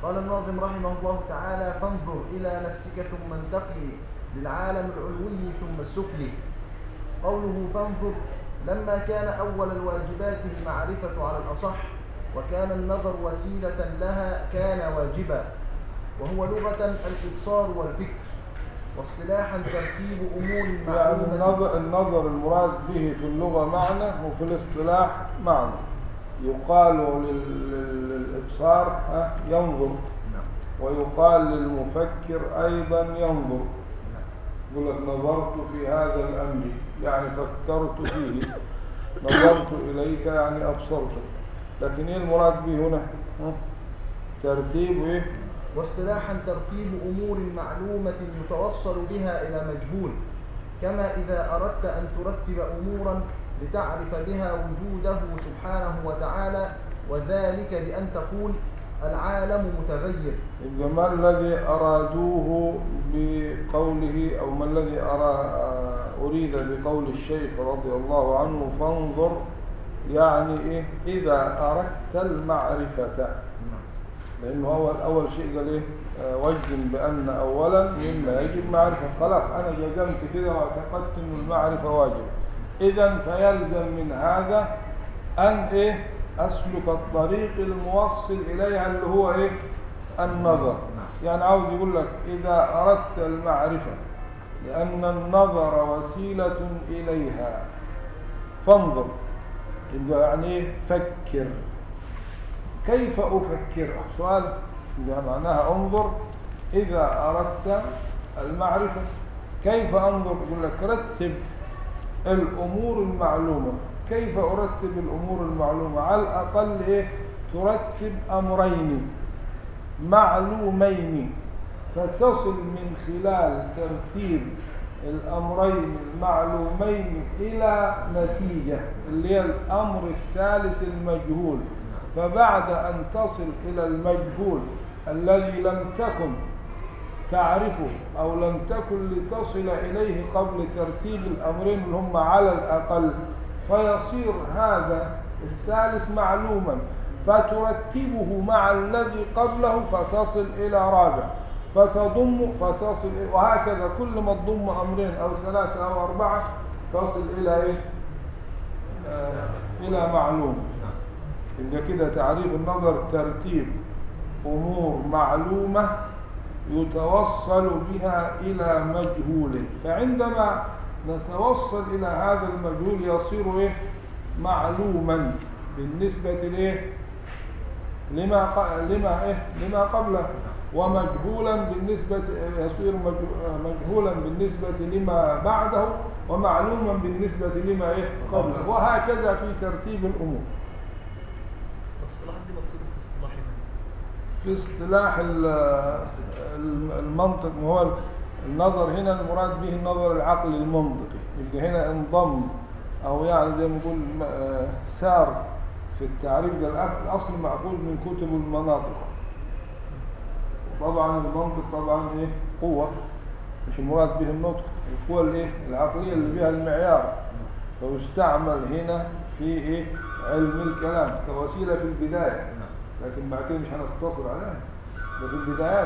قال الناظم رحمه الله تعالى فانظر إلى نفسك ثم انتقل للعالم العلوي ثم السفلي قوله فانظر لما كان أول الواجبات المعرفة على الأصح وكان النظر وسيلة لها كان واجبا وهو لغة الإبصار والفكر واصطلاحا ترتيب أمور يعني معلومة النظر, النظر المراد به في اللغة معنى وفي الاصطلاح معنى يقال لل- لل- للإبصار ها، ينظر نعم. ويقال للمفكر أيضا ينظر نعم. يقول لك نظرت في هذا الأمر يعني فكرت فيه نظرت إليك يعني أبصرتك لكن إيه المراد به هنا ها؟ ترتيب إيه واصطلاحا ترتيب أمور معلومة يتوصل بها إلى مجهول كما إذا أردت أن ترتب أمورا لتعرف بها وجوده سبحانه وتعالى وذلك بأن تقول العالم متغير يبقى ما الذي أرادوه بقوله أو ما الذي أرى أريد بقول الشيخ رضي الله عنه فانظر يعني إيه إذا أردت المعرفة لأنه هو أول شيء قال إيه آه، واجزم بأن أولا مما يجب معرفة خلاص أنا جزمت كده واعتقدت أن المعرفة واجب إذا فيلزم من هذا أن إيه أسلك الطريق الموصل إليها اللي هو إيه النظر يعني عاوز يقول لك إذا أردت المعرفة لأن النظر وسيلة إليها فانظر يبقى يعني إيه فكر كيف أفكر سؤال إذا معناها انظر إذا أردت المعرفة كيف أنظر يقول لك رتب الأمور المعلومة كيف أرتب الأمور المعلومة على الأقل إيه ترتب أمرين معلومين فتصل من خلال ترتيب الأمرين المعلومين إلى نتيجة اللي هي الأمر الثالث المجهول فبعد أن تصل إلى المجهول الذي لم تكن تعرفه أو لم تكن لتصل إليه قبل ترتيب الأمرين اللي هم على الأقل فيصير هذا الثالث معلوما فترتبه مع الذي قبله فتصل إلى رابع فتضم فتصل وهكذا كل ما تضم أمرين أو ثلاثة أو أربعة تصل إلى إيه؟ آه إلى معلوم يبقى كده تعريف النظر ترتيب أمور معلومة يتوصل بها إلى مجهول فعندما نتوصل إلى هذا المجهول يصير إيه؟ معلوما بالنسبة لإيه؟ لما ق- لما إيه؟ لما قبله ومجهولا بالنسبة يصير مج- مجهولا بالنسبة لما بعده ومعلوما بالنسبة لما إيه؟ قبله وهكذا في ترتيب الأمور الاصطلاح دي مقصودة في اصطلاح من؟ في اصطلاح ال- ال- المنطق وهو النظر هنا المراد به النظر العقلي المنطقي يبقى هنا انضم او يعني زي ما نقول م- آه، سار في التعريف ده الأ- الاصل معقول من كتب المناطق طبعا المنطق طبعا ايه قوة مش المراد به النطق القوة الايه العقلية اللي بها المعيار فيستعمل هنا في ايه علم الكلام كوسيلة في البداية لكن بعد كده مش هنقتصر عليها ده في البدايات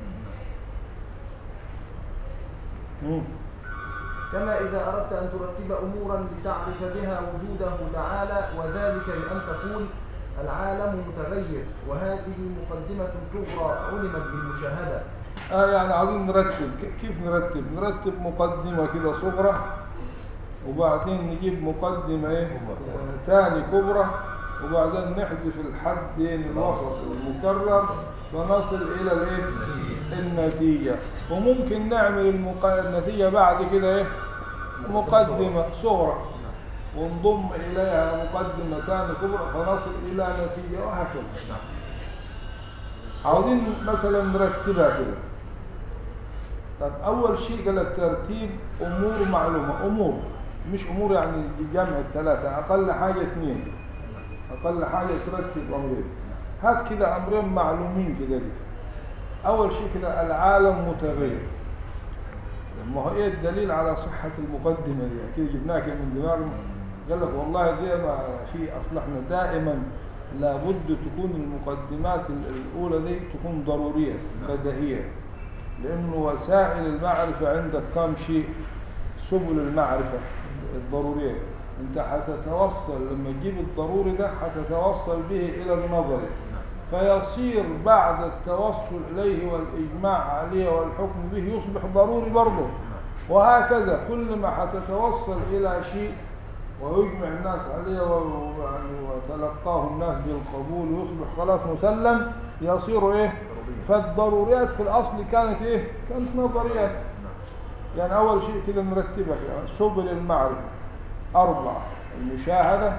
مم. كما إذا أردت أن ترتب أمورا لتعرف بها وجوده تعالى وذلك بأن تقول العالم متغير وهذه مقدمة صغرى علمت بالمشاهدة آه يعني عايزين نرتب ك- كيف نرتب نرتب مقدمة كده صغرى وبعدين نجيب مقدمة ايه آه، تاني كبرى وبعدين نحذف الحدين الوسط المكرر فنصل الى الايه النتيجة وممكن نعمل المق... النتيجة بعد كده ايه مقدمة صغرى ونضم اليها مقدمة تاني كبرى فنصل الى نتيجة وهكذا عاوزين مثلا نرتبها كده طب اول شيء قال لك ترتيب امور معلومه امور مش امور يعني جمع الثلاثه اقل حاجه اثنين اقل حاجه ترتب امرين هات كده امرين معلومين كده كده اول شيء كده العالم متغير ما هو ايه الدليل على صحه المقدمه دي كده جبناها كده من دماغنا قال لك والله زي ما في اصل احنا دائما لابد تكون المقدمات ال- الأولى دي تكون ضرورية بديهية لأنه وسائل المعرفة عندك كم شيء سبل المعرفة الضرورية أنت حتتوصل لما تجيب الضروري ده حتتوصل به إلى النظري فيصير بعد التوصل إليه والإجماع عليه والحكم به يصبح ضروري برضه وهكذا كل ما حتتوصل إلى شيء ويجمع الناس عليه و- ويعني وتلقاه الناس بالقبول ويصبح خلاص مسلم يصير إيه فالضروريات في الأصل كانت إيه كانت نظريات يعني أول شيء كده نرتبها يعني سبل المعرفة أربعة المشاهدة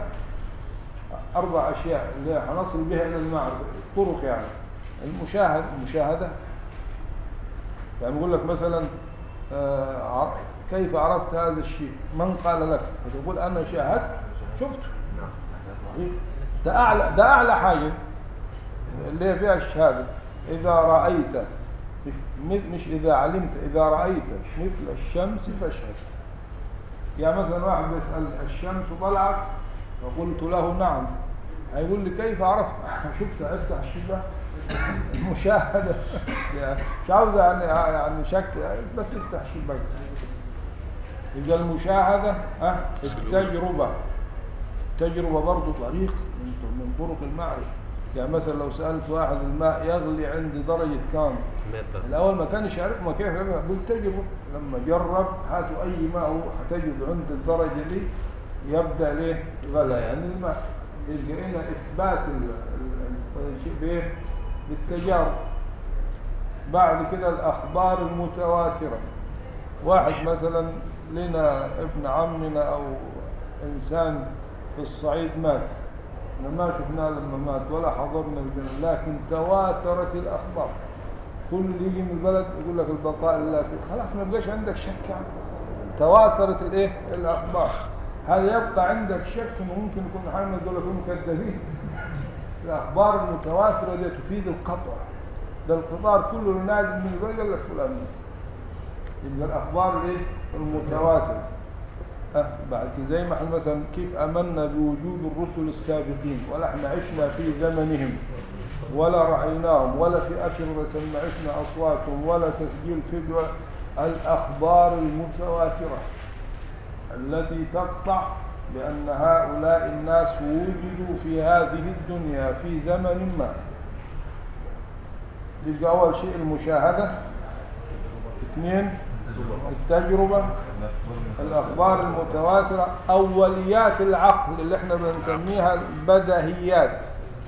أربع أشياء اللي هنصل بها إلى المعرفة طرق يعني المشاهد المشاهدة يعني يقول لك مثلا آه، ع- كيف عرفت هذا الشيء من قال لك فتقول أنا شاهدت شفته ده أعلى ده أعلى حاجة اللي هي فيها الشهادة إذا رأيت مش- مش إذا علمت إذا رأيت مثل الشمس فاشهد يعني مثلا واحد يسأل الشمس طلعت فقلت له نعم هيقول لي كيف عرفت شفت افتح الشباك المشاهدة يعني مش عاوز يعني يعني شك بس افتح الشباك إذا المشاهدة ها التجربة تجربة برضه طريق من من طرق المعرفة يعني مثلا لو سألت واحد الماء يغلي عند درجة كام مادة الأول ما كانش يعرف ما كيف يعرف قلت تجربة لما جرب هاتوا أي ماء هو هتجد عند الدرجة دي يبدأ ليه غلا يعني الماء يبقى هنا إثبات ال- ال- الشيء بإيه بالتجارب بعد كده الأخبار المتواترة واحد مثلا لنا ابن عمنا أو إنسان في الصعيد مات احنا ما شفناه لما مات ولا حضرنا الجنة لكن تواترت الأخبار كل اللي يجي من البلد يقول لك البقاء لله فيه. خلاص ما بقاش عندك شك يعني تواترت الايه الاخبار هذا يبقى عندك شك انه ممكن يكون محمد دول يكونوا كذابين الاخبار المتواتره دي تفيد القطع ده القطار كله اللي نازل من البلد قال لك فلان مات. يبقى الاخبار الايه المتواتره أه بعد كده زي ما احنا مثلا كيف امنا بوجود الرسل السابقين ولا احنا عشنا في زمنهم ولا رأيناهم ولا في أشرطة سمعتنا أصواتهم ولا تسجيل فيديو الأخبار المتواترة التي تقطع بأن هؤلاء الناس وجدوا في هذه الدنيا في زمن ما يبقى أول شيء المشاهدة اثنين التجربة الأخبار المتواترة أوليات العقل اللي احنا بنسميها البدهيات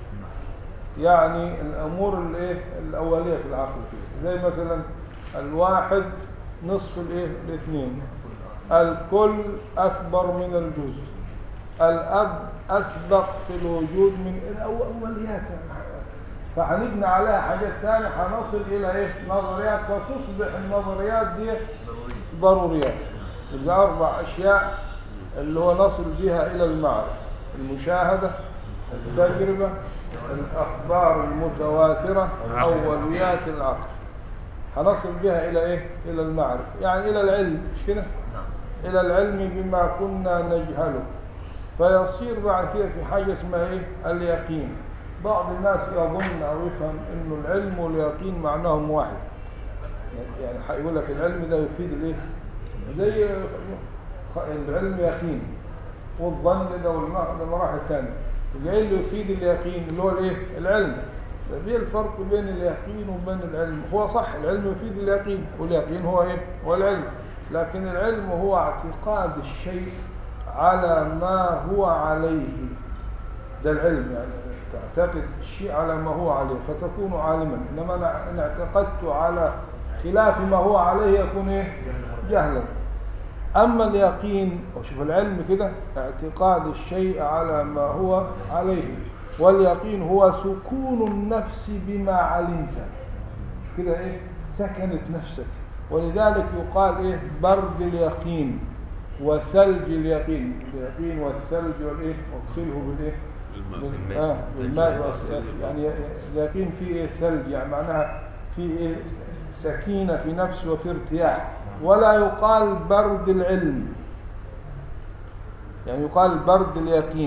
يعني الأمور الايه الأولية في العقل كده زي مثلا الواحد نصف الايه الاثنين الكل أكبر من الجزء الأب أسبق في الوجود من الأوليات فهنبني عليها حاجات ثانية هنصل إلى إيه نظريات فتصبح النظريات دي ضروريات يبقى أربع أشياء اللي هو نصل بها إلى المعرفة المشاهدة التجربة الأخبار المتواترة أوليات العقل هنصل بها إلى إيه؟ إلى المعرفة يعني إلى العلم مش كده؟ إلى العلم بما كنا نجهله فيصير بعد كده في حاجة اسمها إيه؟ اليقين بعض الناس يظن أو يفهم إنه العلم واليقين معناهم واحد يعني هيقول لك العلم ده يفيد الإيه؟ زي العلم يقين والظن ده والمراحل ده مراحل ثانية يبقى ايه اللي يفيد اليقين اللي هو الايه العلم طيب ايه الفرق بين اليقين وبين العلم هو صح العلم يفيد اليقين واليقين هو ايه هو العلم لكن العلم هو اعتقاد الشيء على ما هو عليه ده العلم يعني تعتقد الشيء على ما هو عليه فتكون عالما انما أنا ان اعتقدت على خلاف ما هو عليه يكون ايه جهلا أما اليقين وشوف العلم كده اعتقاد الشيء على ما هو عليه واليقين هو سكون النفس بما علمت كده ايه سكنت نفسك ولذلك يقال ايه برد اليقين وثلج اليقين اليقين والثلج والايه واغسله بالايه بال- آه بالماء والثلج. يعني اليقين فيه ايه ثلج يعني معناها فيه ايه سكينة في نفس وفي ارتياح ولا يقال برد العلم يعني يقال برد اليقين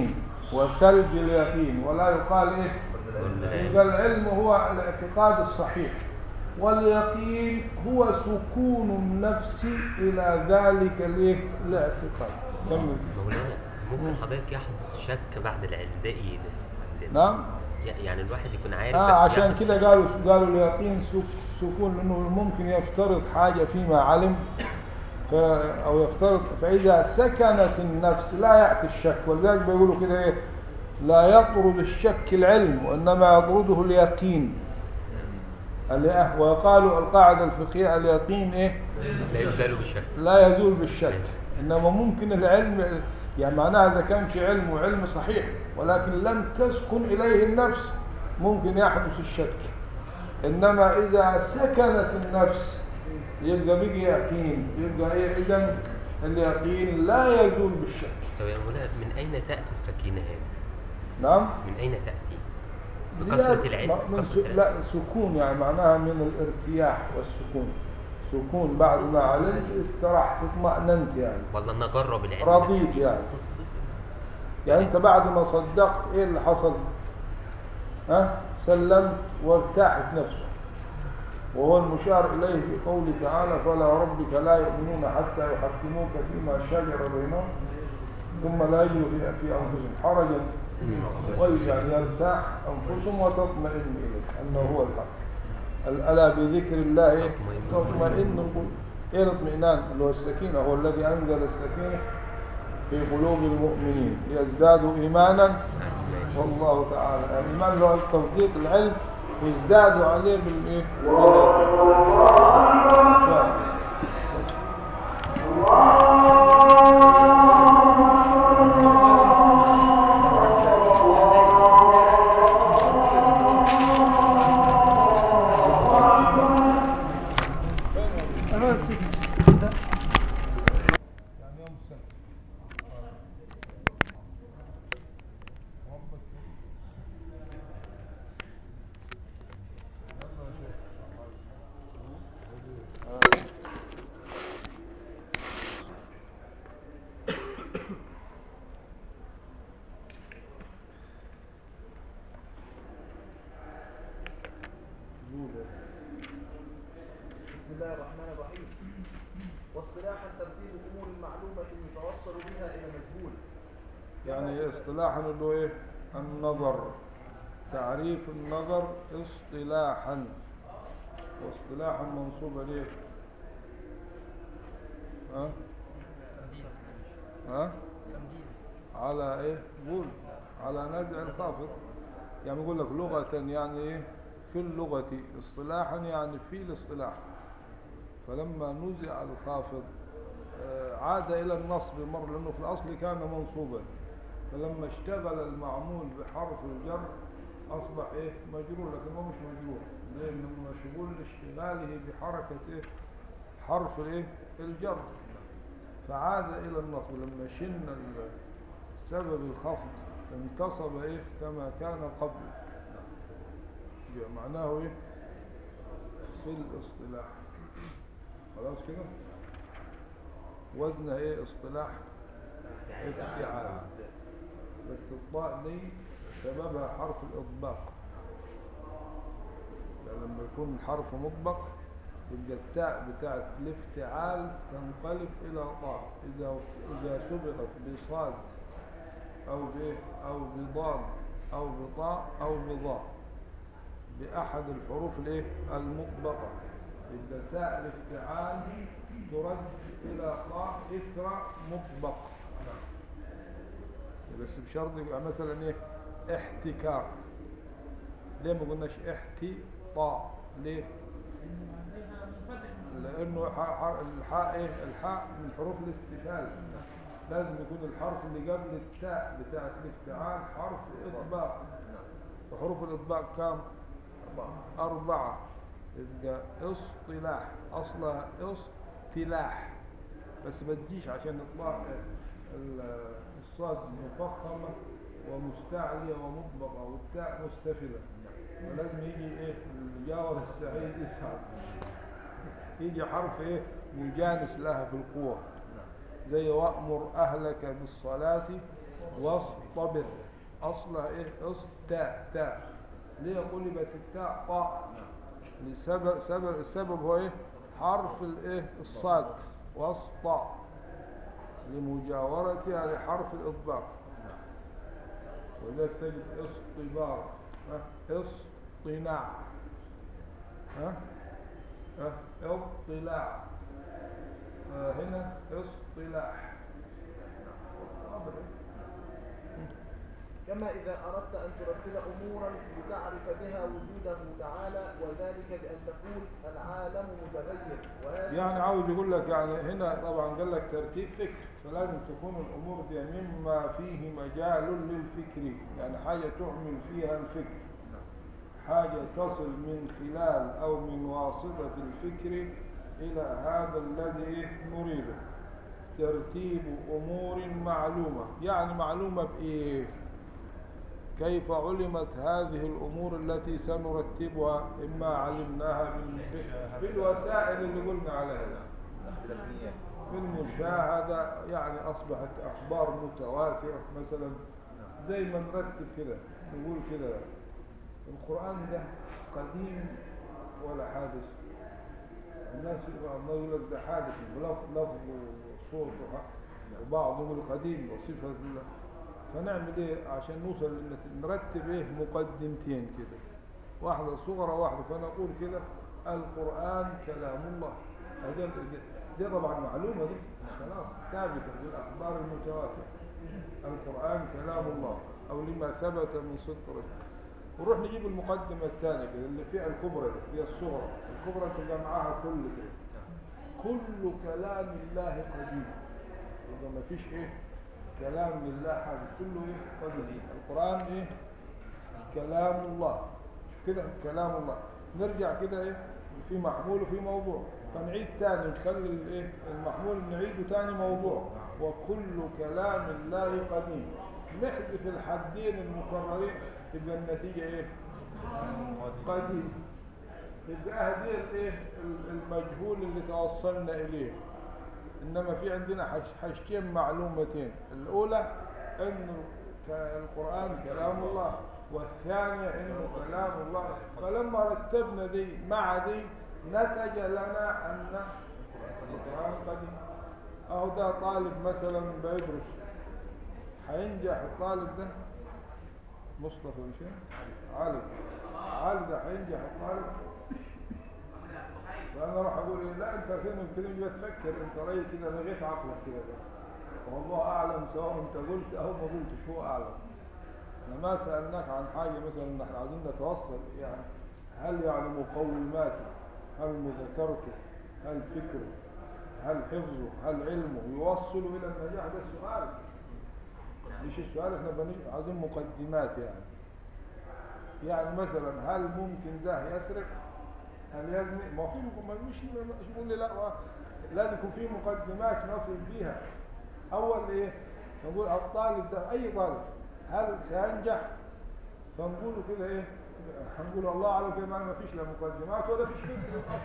وثلج اليقين ولا يقال ايه يبقى العلم هو الاعتقاد الصحيح واليقين هو سكون النفس الى ذلك الايه الاعتقاد كمل مولانا ممكن حضرتك يحدث شك بعد العلم ده ايه ده عندنا؟ نعم ي- يعني الواحد يكون عارف اه بس عشان يحدث كده شك. قالوا قالوا اليقين سك- سكون لانه ممكن يفترض حاجه فيما علم ف او يفترض فاذا سكنت النفس لا ياتي الشك ولذلك بيقولوا كده ايه لا يطرد الشك العلم وانما يطرده اليقين اللي- وقالوا القاعده الفقهيه اليقين ايه لا يزال بالشك لا يزول بالشك انما ممكن العلم يعني معناها اذا كان في علم وعلم صحيح ولكن لم تسكن اليه النفس ممكن يحدث الشك انما اذا سكنت النفس يبقى بقي يقين يبقى ايه اذا اليقين لا يزول بالشك طب يا مولانا من اين تاتي السكينه هذه؟ نعم من اين تاتي؟ زيادة- بكثره العلم من بكثرة س... العلم. لا سكون يعني معناها من الارتياح والسكون سكون بعد ما علمت استرحت اطمأننت يعني ولا نجرب العلم رضيت يعني يعني انت بعد ما صدقت ايه اللي حصل ها سلمت وارتاحت نفسه وهو المشار اليه في قوله تعالى فلا ربك لا يؤمنون حتى يحكموك فيما شجر بينهم ثم لا يجدوا في في انفسهم حرجا غير يعني يرتاح انفسهم وتطمئن اليه انه هو الحق ال- الا بذكر الله إيه؟ تطمئن القلوب ايه الاطمئنان اللي هو السكينه هو الذي انزل السكينه في قلوب المؤمنين ليزدادوا ايمانا والله تعالى الايمان اللي هو التصديق العلم ويزدادوا عليه بالايه يعني يوم السبت بسم الله الرحمن الرحيم واصطلاحا ترتيب امور المعلومه يتوصل بها الى مجهول يعني اصطلاحا اللي هو ايه النظر تعريف النظر اصطلاحا واصطلاحا منصوبة ليه ها ها على ايه قول على نزع الخافض يعني يقول لك لغة يعني ايه في اللغة اصطلاحا يعني في الاصطلاح فلما نزع الخافض آه، عاد إلى النصب مرة لأنه في الأصل كان منصوبا فلما اشتغل المعمول بحرف الجر أصبح إيه مجرور لكن هو مش مجرور ليه؟ لأنه مشغول لاشتغاله بحركة إيه حرف الإيه الجر فعاد إلى النصب لما شن ال- سبب الخفض انتصب إيه كما كان قبل يبقى معناه إيه في الاصطلاح خلاص كده وزنها ايه اصطلاح افتعال بس الطاء دي سببها حرف الاطباق يعني لما يكون الحرف مطبق يبقى التاء بتاعت الافتعال تنقلب الى طاء اذا اذا سبقت بصاد او ب او بضاد او بطاء او بضاء باحد الحروف الايه المطبقه يبقى تاء الافتعال ترد الى طاء اثر مطبق بس بشرط يبقى مثلا ايه احتكار ليه ما قلناش احتطاء ليه لانه ح- ح- الحاء ايه الحاء من حروف الاستفال لازم يكون الحرف اللي قبل التاء بتاعت الافتعال حرف اطباق وحروف الاطباق كام أربعة يبقى اصطلاح أصلها اصطلاح بس ما تجيش عشان اطلاع ال- الصاد مفخمة ومستعلية ومطبقة والتاء مستفلة ولازم يجي ايه الجاور السعيد يسعد يجي حرف ايه مجانس لها في القوة زي وأمر أهلك بالصلاة واصطبر أصلها إيه أستا تاء ليه قلبت التاء طاء لسبب سبب السبب هو إيه حرف الإيه الصاد وسطى لمجاورتها لحرف الإطباق ولذلك تجد اصطبار ها؟ اصطناع ها؟ ها؟ اطلاع آه، هنا اصطلاح واضح إيه؟ كما إذا أردت أن ترتب أمورا لتعرف بها وجوده تعالى وذلك بأن تقول العالم متغير وهذا يعني عاوز يقول لك يعني هنا طبعا قال لك ترتيب فكر فلازم تكون الامور دي مما فيه مجال للفكر يعني حاجه تعمل فيها الفكر حاجه تصل من خلال او من واسطه الفكر الى هذا الذي نريده ترتيب امور معلومه يعني معلومه بايه كيف علمت هذه الامور التي سنرتبها اما علمناها من بالوسائل اللي قلنا عليها بالمشاهدة يعني أصبحت أخبار متواترة مثلا زي ما نرتب كده نقول كده القرآن ده قديم ولا حادث الناس يقول الله يقول لك ده حادث ولفظ لفظ وصوت وح- وبعض يقول قديم وصفة الله فنعمل ايه عشان نوصل ان نرتب ايه مقدمتين كده واحدة صغرى واحدة فنقول كده القرآن كلام الله هذا دي طبعا معلومة دي خلاص ثابتة بالأخبار المتواترة القرآن كلام الله أو لما ثبت من صدق ربه ونروح نجيب المقدمة الثانية كده اللي فيها الكبرى دي هي الصغرى الكبرى تبقى معاها كل كده كل كلام الله قديم إذا ما فيش إيه كلام لله حادث كله إيه قديم القرآن إيه كلام الله كده كلام الله نرجع كده إيه في محمول وفي موضوع فنعيد تاني نخلي الايه المحمول نعيده تاني موضوع وكل كلام الله قديم نحذف الحدين المكررين تبقى النتيجة ايه قديم يبقى هذه الايه المجهول اللي توصلنا اليه انما في عندنا حاج- حاجتين معلومتين الاولى ان ك- القرآن كلام الله والثانية انه كلام الله فلما رتبنا دي مع دي نتج لنا ان القرآن قديم اهو ده طالب مثلا بيدرس هينجح الطالب ده مصطفى مش علي علي ده هينجح الطالب فانا اروح اقول ايه لا انت فين يمكن جاي تفكر انت راي كده لغيت عقلك كده ده والله اعلم سواء انت قلت او ما قلتش هو اعلم احنا ما سالناك عن حاجه مثلا احنا عايزين نتوصل يعني هل يعني مقوماته هل مذاكرته هل فكره هل حفظه هل علمه يوصل الى النجاح ده السؤال مش السؤال احنا بني عايزين مقدمات يعني يعني مثلا هل ممكن ده يسرق هل يزني ما في ما مش مش يقول لي لا لازم يكون في مقدمات نصل بيها اول ايه نقول الطالب ده اي طالب هل سينجح فنقول كده ايه هنقول الله اعلم كده ما فيش لا مقدمات ولا فيش فكره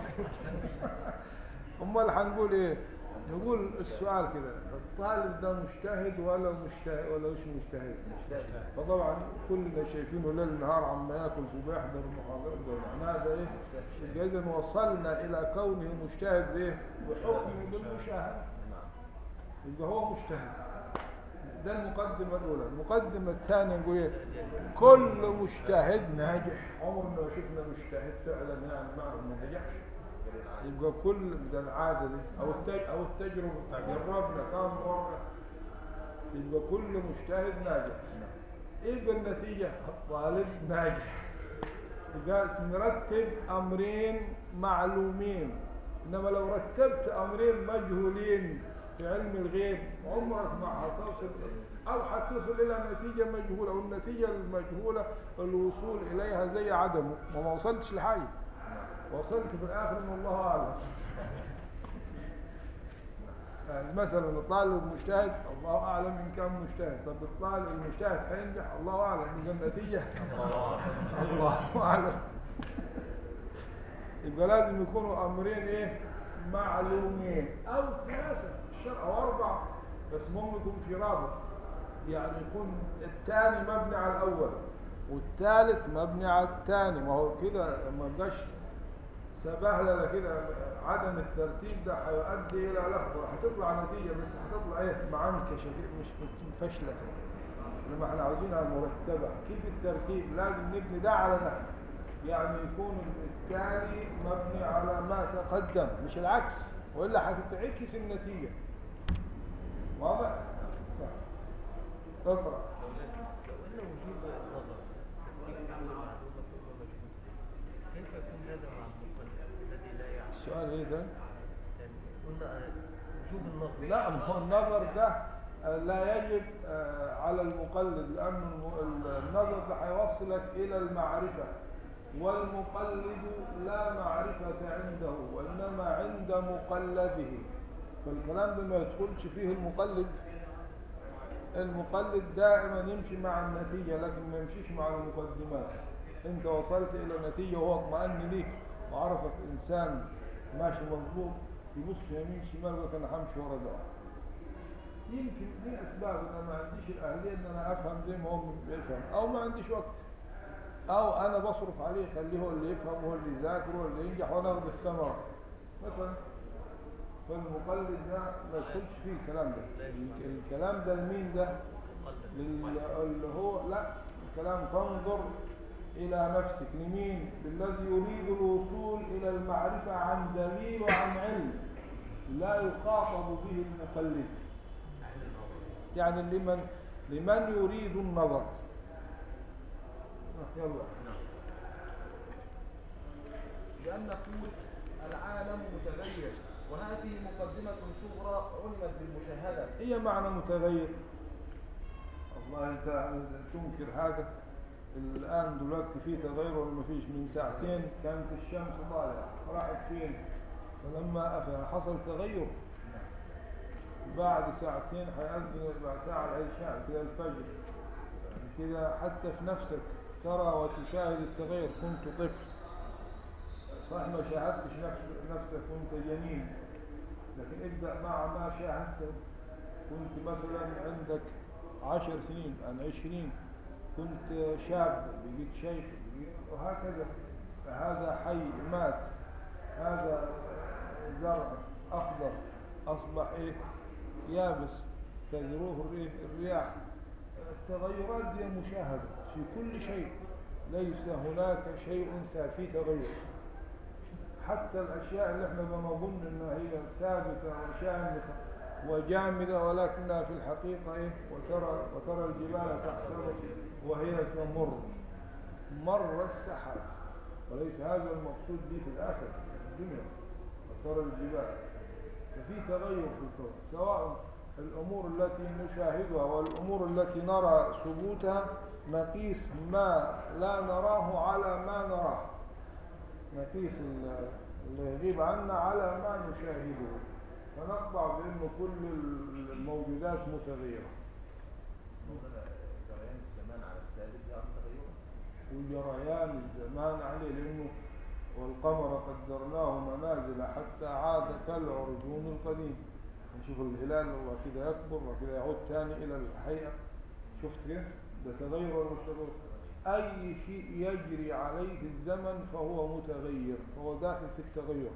امال هنقول ايه نقول السؤال كده الطالب ده مجتهد ولا مجتهد ولا مش مجتهد فطبعا كلنا شايفينه ليل نهار عم ياكل وبيحضر المحاضرات ده معناها ده ايه يبقى اذا وصلنا الى كونه مجتهد بايه بحكم بالمشاهده يبقى هو مجتهد ده المقدمة الأولى المقدمة الثانية نقول إيه كل مجتهد ناجح عمرنا ما شفنا مجتهد فعلا يعني معه ما نجحش يبقى كل ده العادة دي أو التج أو التجربة جربنا كم مرة يبقى كل مجتهد ناجح يبقى النتيجة الطالب ناجح يبقى نرتب أمرين معلومين إنما لو رتبت أمرين مجهولين في علم الغيب عمرك ما هتصل أو هتصل إلى نتيجة مجهولة والنتيجة المجهولة الوصول إليها زي عدمه وما وصلتش لحاجة وصلت في الآخر إن الله أعلم يعني مثلا الطالب مجتهد الله أعلم إن كان مجتهد طب الطالب المجتهد هينجح الله أعلم إذا النتيجة الله أعلم يبقى لازم يكونوا أمرين إيه معلومين أو ثلاثة الشرع أو أربعة بس المهم يكون في رابط يعني يكون الثاني مبني على الاول والثالث مبني على الثاني ما هو كده ما بقاش سبهلله كده عدم الترتيب ده هيؤدي الى لخبطه هتطلع نتيجه بس هتطلع ايه معنكشه كده مش مش فاشله لما احنا عاوزينها مرتبه كيف الترتيب لازم نبني ده على ده يعني يكون الثاني مبني على ما تقدم مش العكس والا هتتعكس النتيجه واضح؟ صح. اقرا لو ان وجوب النظر تكون معلومه ثم مجهول كيف يكون هذا مع المقلد الذي لا يعلم السؤال ايه ده؟ يعني قلنا آه، وجوب النظر لا ما هو النظر ده آه، لا يجب آه، على المقلد لأن الم- النظر ده هيوصلك إلى المعرفة والمقلد لا معرفة عنده وإنما عند مقلده فالكلام ده ما يدخلش فيه المقلد المقلد دائما يمشي مع النتيجة لكن ما يمشيش مع المقدمات انت وصلت إلى نتيجة وهو اطمأن ليك وعرفك إنسان ماشي مظبوط يبص يمين شمال ويقول انا همشي ورا ده يمكن دي اسباب ان انا ما عنديش الاهليه ان انا افهم زي ما هو بيفهم او ما عنديش وقت او انا بصرف عليه خليه هو اللي يفهم هو اللي يذاكر هو اللي ينجح وانا اخذ الثمره مثلا فالمقلد ده ما يدخلش فيه الكلام ده الكلام ده لمين ده لل- اللي هو لا الكلام تنظر إلى نفسك لمين للذي يريد الوصول إلى المعرفة عن دليل وعن علم لا يخاطب به المقلد يعني لمن لمن يريد النظر يلا بأن نقول العالم متغير وهذه مقدمة صغرى علمت بالمشاهدة هي معنى متغير والله انت تنكر هذا الان دلوقتي في تغير ولا ما فيش من ساعتين كانت الشمس طالعه راحت فين فلما أفل حصل تغير بعد ساعتين هيأذن بعد ساعة العشاء كده الفجر يعني كده حتى في نفسك ترى وتشاهد التغير كنت طفل صح ما شاهدتش نفس- نفسك وانت جنين لكن ابدأ مع ما شاهدته كنت مثلا عندك عشر سنين عن عشرين كنت شاب بقيت شيخ بقيت وهكذا هذا حي مات هذا زرع أخضر أصبح إيه يابس تذروه الريح الرياح التغيرات دي مشاهدة في كل شيء ليس هناك شيء في تغير حتى الأشياء اللي احنا بنظن انها هي ثابتة وشامخة وجامدة ولكنها في الحقيقة ايه وترى وترى الجبال تحسبك وهي تمر مر السحاب وليس هذا المقصود به في الآخر في الدنيا وترى الجبال ففي تغير في الكون سواء الأمور التي نشاهدها والأمور التي نرى ثبوتها نقيس ما لا نراه على ما نراه نقيس ال- اللي يغيب عنا على ما نشاهده فنقطع بأنه كل الموجودات متغيرة جريان الزمان على السالب يعني تغيره وجريان الزمان عليه لأنه والقمر قدرناه منازل حتى عاد كالعرجون القديم نشوف الهلال هو كده يكبر وكده يعود ثاني إلى الحقيقة شفت كيف؟ ده تغير ولا مش تغير؟ أي شيء يجري عليه الزمن فهو متغير فهو داخل في التغير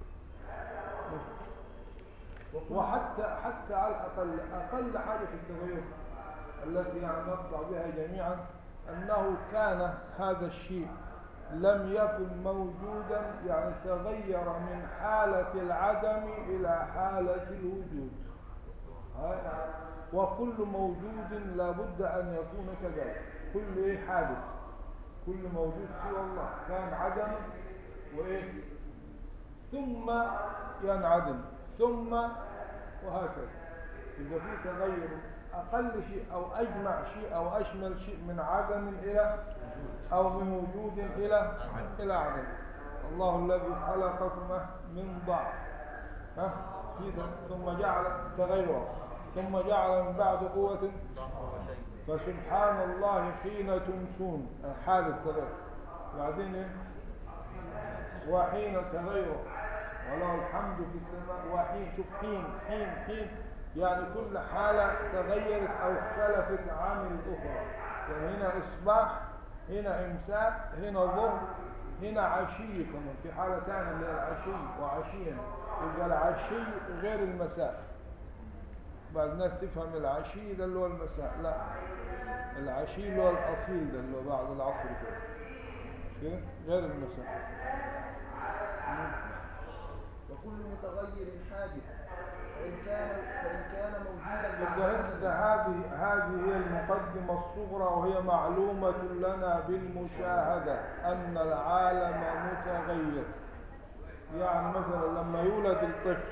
وحتى حتى على الأقل أقل حاجة في التغير التي يعني نقطع بها جميعا أنه كان هذا الشيء لم يكن موجودا يعني تغير من حالة العدم إلى حالة الوجود هذا- وكل موجود لابد أن يكون كذلك كل إيه حادث كل موجود سوى الله كان عدم وإيه ثم ينعدم ثم وهكذا إذا في تغير أقل شيء أو أجمع شيء أو أشمل شيء من عدم إلى أو من وجود إلى إلى عدم الله الذي خلقكم من ضعف ها في ت- ثم جعل تغيرا ثم جعل من بعد قوة ضعف وشيء فسبحان الله حين تمسون حال التغير بعدين إيه؟ وحين التغير وله الحمد في السماء وحين شوف حين حين حين يعني كل حالة تغيرت أو اختلفت عن الأخرى يعني هنا إصباح هنا إمساك هنا ظهر هنا عشي كمان في حالة ثانية اللي هي العشي وعشيا يبقى العشي غير المساء بعض الناس تفهم العشي ده اللي هو المساء لا العشي اللي هو الأصيل ده اللي هو بعد العصر كده كده غير المساء وكل متغير حادث فإن كان فإن كان موجودا يبقى بعد ده هذه هذه هي المقدمة الصغرى وهي معلومة لنا بالمشاهدة أن العالم متغير يعني مثلا لما يولد الطفل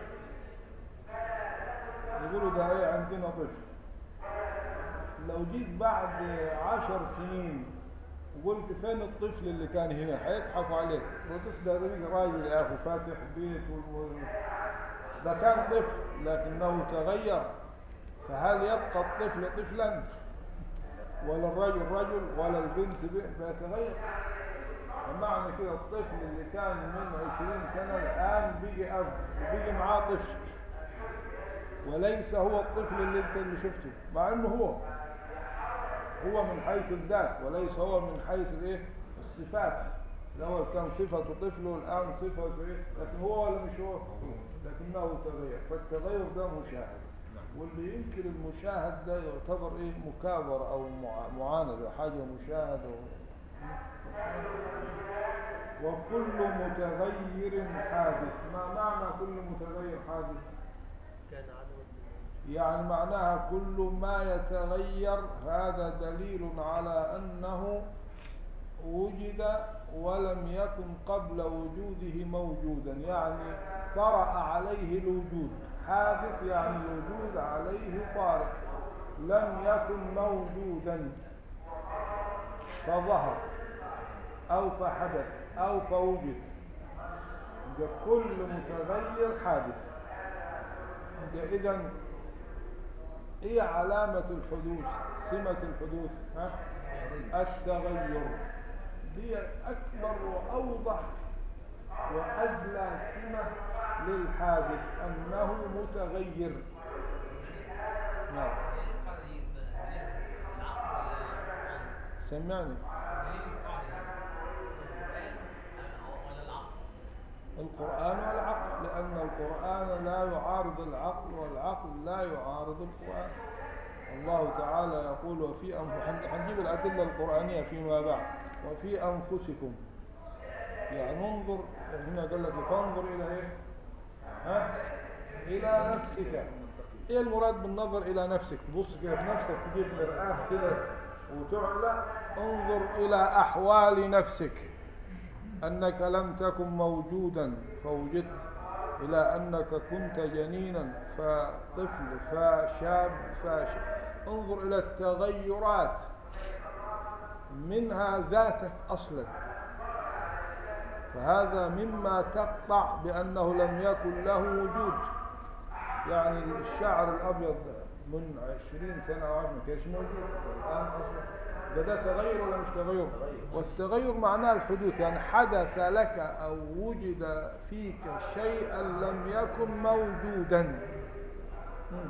يقولوا ده ايه عندنا طفل لو جيت بعد عشر سنين وقلت فين الطفل اللي كان هنا هيضحكوا عليك الطفل ده بقى راجل يا اخو فاتح بيت وال- ده كان طفل لكنه تغير فهل يبقى الطفل طفلا ولا الرجل رجل ولا البنت بنت بيتغير فمعنى كده الطفل اللي كان من عشرين سنة الآن بيجي أب وبيجي معاه طفل وليس هو الطفل اللي انت اللي شفته مع انه هو هو من حيث الذات وليس هو من حيث الايه الصفات الاول كان صفته طفل والان صفته ايه لكن هو ولا مش هو لكنه تغير فالتغير ده مشاهد واللي ينكر المشاهد ده يعتبر ايه مكابرة او مع- معاندة حاجة مشاهدة و- وكل متغير حادث ما معنى كل متغير حادث كان عدم يعني معناها كل ما يتغير هذا دليل على أنه وجد ولم يكن قبل وجوده موجودا يعني طرأ عليه الوجود حادث يعني الوجود عليه طارئ لم يكن موجودا فظهر أو فحدث أو فوجد يبقى كل متغير حادث إذا ايه علامة الحدوث سمة الحدوث ها؟ التغير دي أكبر وأوضح وأجلى سمة للحادث أنه متغير نعم سمعني القرآن والعقل لأن القرآن لا يعارض العقل والعقل لا يعارض القرآن الله تعالى يقول وفي أنفسكم هنجيب الأدلة القرآنية فيما بعد وفي أنفسكم يعني انظر هنا قال لك فانظر إلى إيه؟ ها؟ إلى نفسك إيه المراد بالنظر إلى نفسك تبص كده في نفسك تجيب مرآة كده وتعلى انظر إلى أحوال نفسك أنك لم تكن موجودا فوجدت إلى أنك كنت جنينا فطفل فشاب فاشب انظر إلى التغيرات منها ذاتك أصلا فهذا مما تقطع بأنه لم يكن له وجود يعني الشعر الأبيض من عشرين سنة أو عشرين ما كانش موجود الآن أصلا ده ده تغير ولا مش تغير والتغير معناه الحدوث يعني حدث لك أو وجد فيك شيئا لم يكن موجودا مم.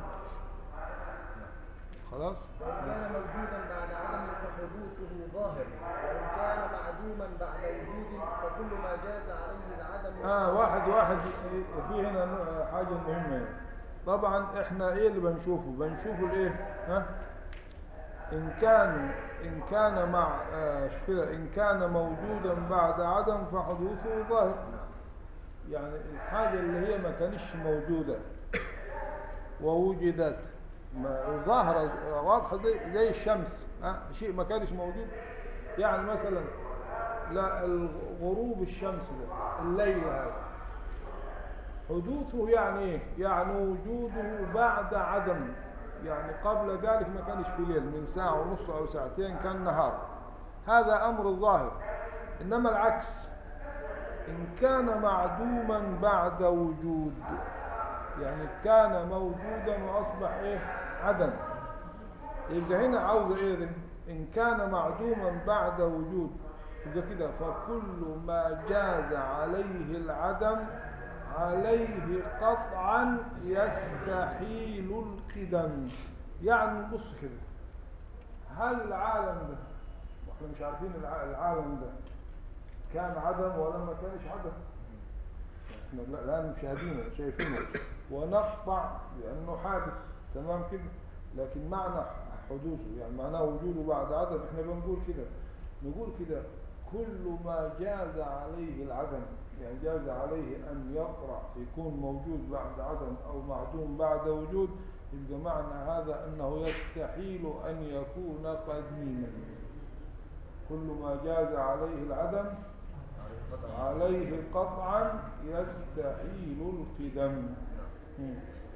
خلاص وإن كان موجودا بعد عدم فحدوثه ظاهر وإن كان معدوما بعد وجود فكل ما جاز عليه العدم آه واحد واحد في هنا نوع- حاجة مهمة طبعا احنا ايه اللي بنشوفه بنشوفه الايه ها ان كان ان كان مع آه شو كده ان كان موجودا بعد عدم فحدوثه ظاهر يعني الحاجة اللي هي ما كانش موجودة ووجدت ما- ظاهرة واضحة زي- زي الشمس ها شيء ما كانش موجود يعني مثلا لا الغروب الشمس ده الليل هذا حدوثه يعني ايه يعني وجوده بعد عدم يعني قبل ذلك ما كانش في ليل من ساعة ونص أو ساعتين كان نهار هذا أمر ظاهر إنما العكس إن كان معدوما بعد وجود يعني كان موجودا وأصبح إيه عدم يبقى هنا عاوز إيه ده؟ إن كان معدوما بعد وجود يبقى كده فكل ما جاز عليه العدم عليه قطعا يستحيل القدم يعني بص كده هل العالم ده واحنا مش عارفين الع- العالم ده كان عدم ولا ما كانش عدم احنا لا- الان مشاهدينه شايفينه ونقطع لانه حادث تمام كده لكن معنى حدوثه يعني معناه وجوده بعد عدم احنا بنقول كده نقول كده كل ما جاز عليه العدم يعني جاز عليه ان يقرا يكون موجود بعد عدم او معدوم بعد وجود يبقى معنى هذا انه يستحيل ان يكون قديما كل ما جاز عليه العدم عليه قطعا يستحيل القدم مم.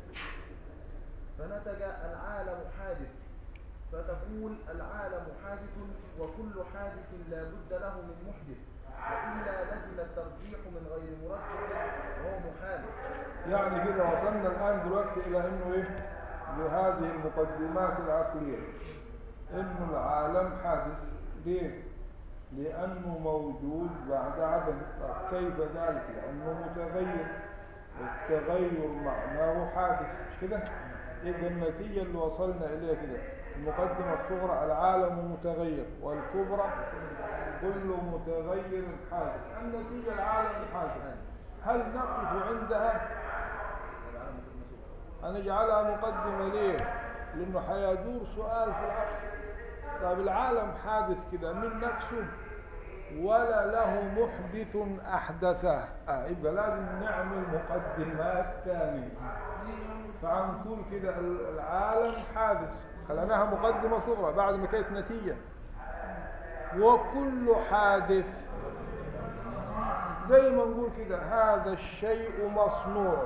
فنتج العالم حادث فتقول العالم حادث وكل حادث لا بد له من محدث وإلا لزم الترجيح من غير مرجح وهو محال يعني كده وصلنا الآن دلوقتي إلى إنه إيه بهذه المقدمات العقلية إنه العالم حادث ليه؟ لأنه موجود بعد عدم طب كيف ذلك؟ لأنه متغير والتغير معناه حادث مش كده؟ يبقى النتيجة اللي وصلنا إليها كده المقدمة الصغرى العالم متغير والكبرى كل متغير حادث النتيجة العالم حادث هل نقف عندها هنجعلها مقدمة ليه لأنه حيدور سؤال في العقل طب العالم حادث كده من نفسه ولا له محدث أحدثه آه يبقى لازم نعمل مقدمات ثانية فعنقول كده العالم حادث خليناها مقدمة صغرى بعد ما كانت نتيجة وكل حادث زي ما نقول كده هذا الشيء مصنوع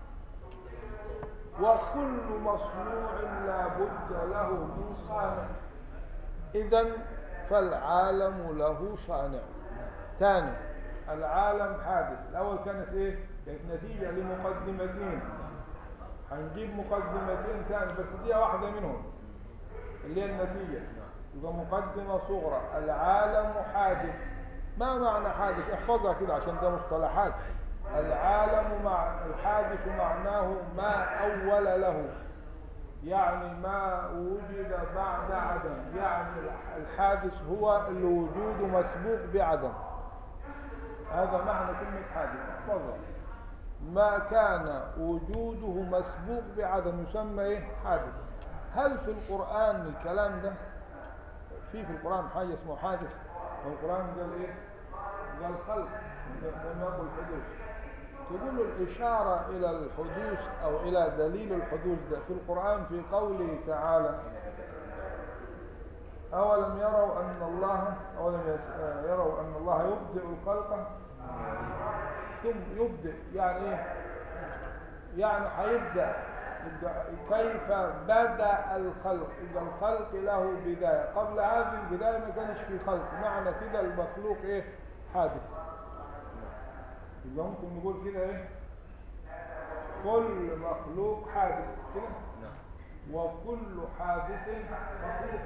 وكل مصنوع لا بد له من صانع إذا فالعالم له صانع ثاني العالم حادث الأول كانت إيه؟ كانت نتيجة لمقدمتين هنجيب مقدمتين ثاني بس دي واحدة منهم اللي هي النتيجة يبقى مقدمة صغرى العالم حادث ما معنى حادث احفظها كده عشان ده مصطلحات العالم مع الحادث معناه ما أول له يعني ما وجد بعد عدم يعني الحادث هو الوجود مسبوق بعدم هذا معنى كلمة حادث احفظها ما كان وجوده مسبوق بعدم يسمى ايه حادث هل في القرآن الكلام ده في في القرآن حاجة اسمه حادث القرآن قال ايه قال خلق لم يقل حدوث تقول الإشارة إلى الحدوث أو إلى دليل الحدوث ده في القرآن في قوله تعالى أولم يروا أن الله أولم يس- يروا أن الله يبدئ الخلق ثم يبدئ يعني إيه؟ يعني هيبدأ يبقى كيف بدأ الخلق يبقى الخلق له بداية قبل هذه البداية ما كانش في خلق معنى كده المخلوق إيه حادث يبقى ممكن نقول كده إيه كل مخلوق حادث كده وكل حادث مخلوق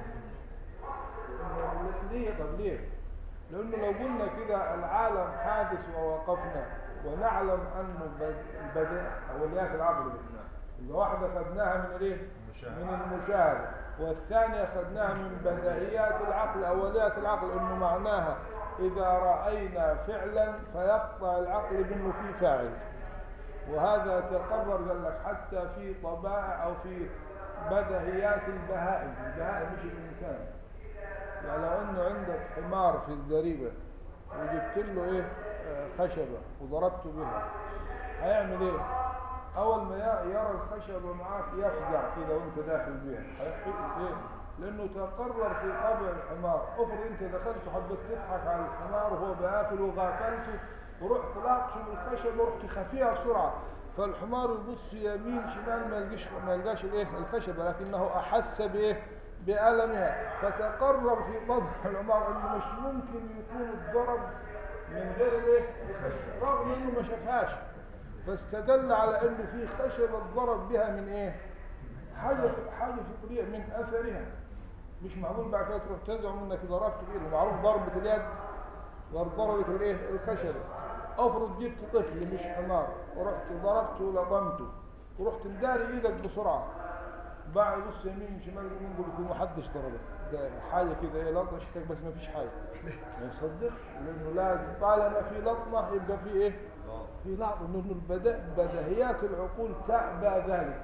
ليه طب ليه لأنه لو قلنا كده العالم حادث ووقفنا ونعلم أن البدء أوليات العقل دي. يبقى واحدة خدناها من الايه؟ من المشاهدة والثانية خدناها من بديهيات العقل أوليات العقل إنه معناها إذا رأينا فعلا فيقطع العقل بأنه في فاعل وهذا تقرر قال لك حتى في طبائع أو في بديهيات البهائم البهائم مش الإنسان يعني لو انه عندك حمار في الزريبة وجبت له ايه آه، خشبة وضربته بها هيعمل ايه اول ما ي- يرى الخشبة معاك يفزع كده وانت داخل بيها هيحكي ايه لانه تقرر في طبع الحمار افرض انت دخلت وحبيت تضحك على الحمار وهو بياكل وغافلته ورحت لاقشه من الخشبة ورحت خفيها بسرعة فالحمار يبص يمين شمال ما يلقاش ما يلقاش الايه الخشبة لكنه احس بايه بألمها فتقرر في طبع الحمار انه مش ممكن يكون الضرب من غير الايه رغم انه ما شافهاش فاستدل على انه في خشبة ضرب بها من ايه حاجة حاجة فطرية من اثرها مش معقول بعد كده تروح تزعم انك ضربت بايده معروف ضربة اليد ضربة الايه الخشبة افرض جبت طفل مش حمار ورحت ضربته ولطمته ورحت مداري ايدك بسرعه بعد يبص يمين شمال يمين يقول لكم ما حدش ضربك ده حاجه كده ايه لطشتك بس ما فيش حاجه ما يصدقش لانه لازم طالما في لطمه يبقى في ايه؟ في لطمه لانه البدا- بدهيات العقول تأبى ذلك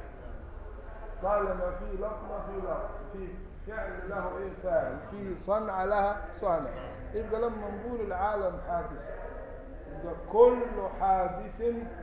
طالما في لطمه في لطمه في فعل له ايه فاعل في صنعه لها صانع يبقى لما نقول العالم حادث يبقى كل حادث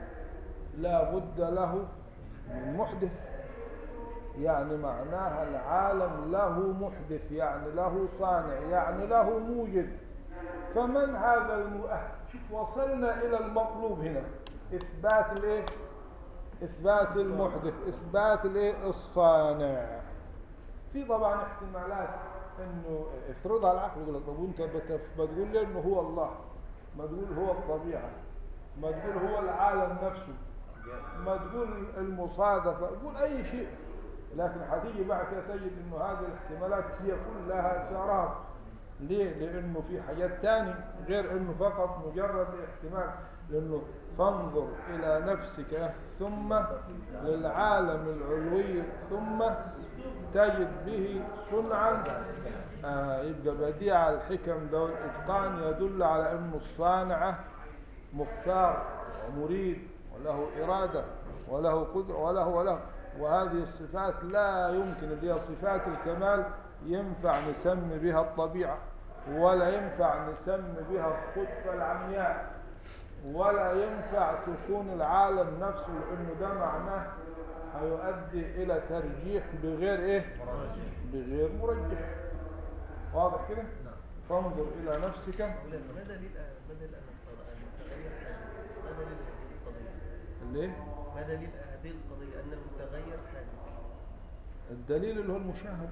لا بد له من محدث يعني معناها العالم له محدث يعني له صانع يعني له موجد فمن هذا المؤهل شوف وصلنا إلى المطلوب هنا إثبات الإيه إثبات المحدث إثبات الإيه الصانع في طبعا احتمالات انه افترضها العقل يقول لك طب وانت بت- بتقول لي انه هو الله ما تقول هو الطبيعه ما تقول هو العالم نفسه ما تقول المصادفه قول اي شيء لكن هتيجي بعد كده تجد انه هذه الاحتمالات هي كلها سراب ليه؟ لانه في حاجات تانية غير انه فقط مجرد احتمال لانه فانظر الى نفسك ثم للعالم العلوي ثم تجد به صنعا آه يبقى بديع الحكم ده والاتقان يدل على انه الصانع مختار ومريد وله اراده وله قدره وله وله وهذه الصفات لا يمكن اللي هي صفات الكمال ينفع نسمي بها الطبيعه ولا ينفع نسمي بها الصدفه العمياء ولا ينفع تكون العالم نفسه لانه ده معناه هيؤدي الى ترجيح بغير ايه بغير مرجح واضح كده فانظر الى نفسك ما دليل ما دليل أن المتغير حادث؟ ما دليل هذه القضية؟ ليه ما دليل هذه القضية أن المتغير حادث؟ الدليل اللي هو المشاهد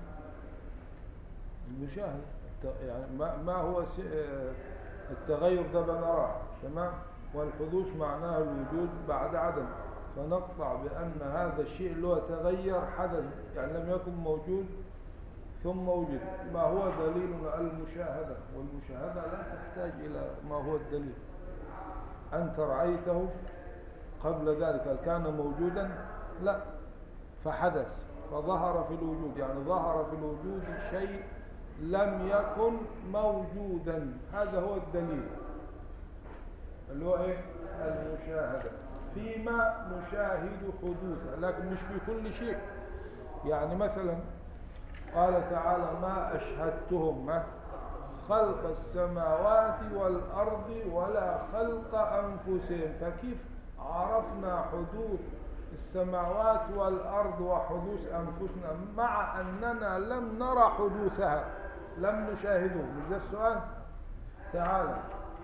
المشاهد الت- يعني ما, ما هو س- آه، التغير ده بنراه تمام والحدوث معناه الوجود بعد عدم فنقطع بأن هذا الشيء اللي هو تغير حدث يعني لم يكن موجود ثم وجد ما هو دليل المشاهدة والمشاهدة لا تحتاج إلى ما هو الدليل أنت رأيته قبل ذلك هل كان موجودا لا فحدث فظهر في الوجود يعني ظهر في الوجود شيء لم يكن موجودا هذا هو الدليل اللي هو ايه المشاهدة فيما نشاهد حدوثه لكن مش في كل شيء يعني مثلا قال تعالى ما أشهدتهم ما خلق السماوات والأرض ولا خلق أنفسهم فكيف عرفنا حدوث السماوات والأرض وحدوث أنفسنا مع أننا لم نرى حدوثها لم نشاهده مش ده السؤال تعالى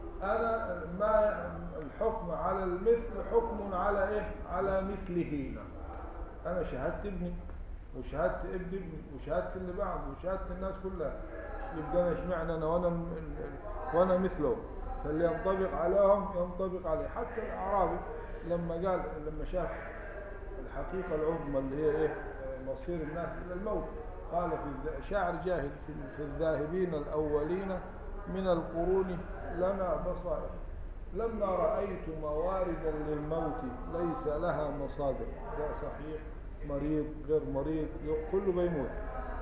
أنا ما الحكم على المثل حكم على إيه على مثله أنا شهدت ابني وشهادة ابن ابني وشهادة اللي بعده وشهادة الناس كلها يبقى انا اشمعنى انا وانا م- وانا مثله فاللي ينطبق عليهم ينطبق عليه حتى الاعرابي لما قال لما شاف الحقيقة العظمى اللي هي ايه مصير الناس الى الموت قال في الذ- شاعر جاهل في, في الذاهبين الاولين من القرون لنا بصائر لما رأيت مواردا للموت ليس لها مصادر ده صحيح مريض غير مريض كله بيموت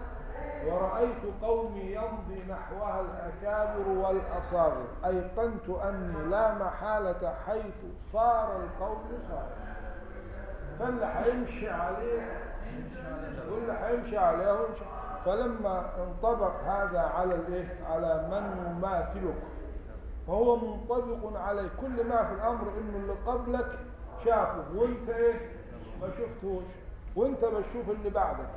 ورأيت قومي يمضي نحوها الأكابر والأصاغر أيقنت أني لا محالة حيث صار القوم صار فاللي حيمشي عليه واللي حيمشي عليه ويمشي فلما انطبق هذا على الايه على من يماثلك فهو منطبق عليه كل ما في الامر انه اللي قبلك شافه وانت ايه ما شفتوش وانت بتشوف اللي بعدك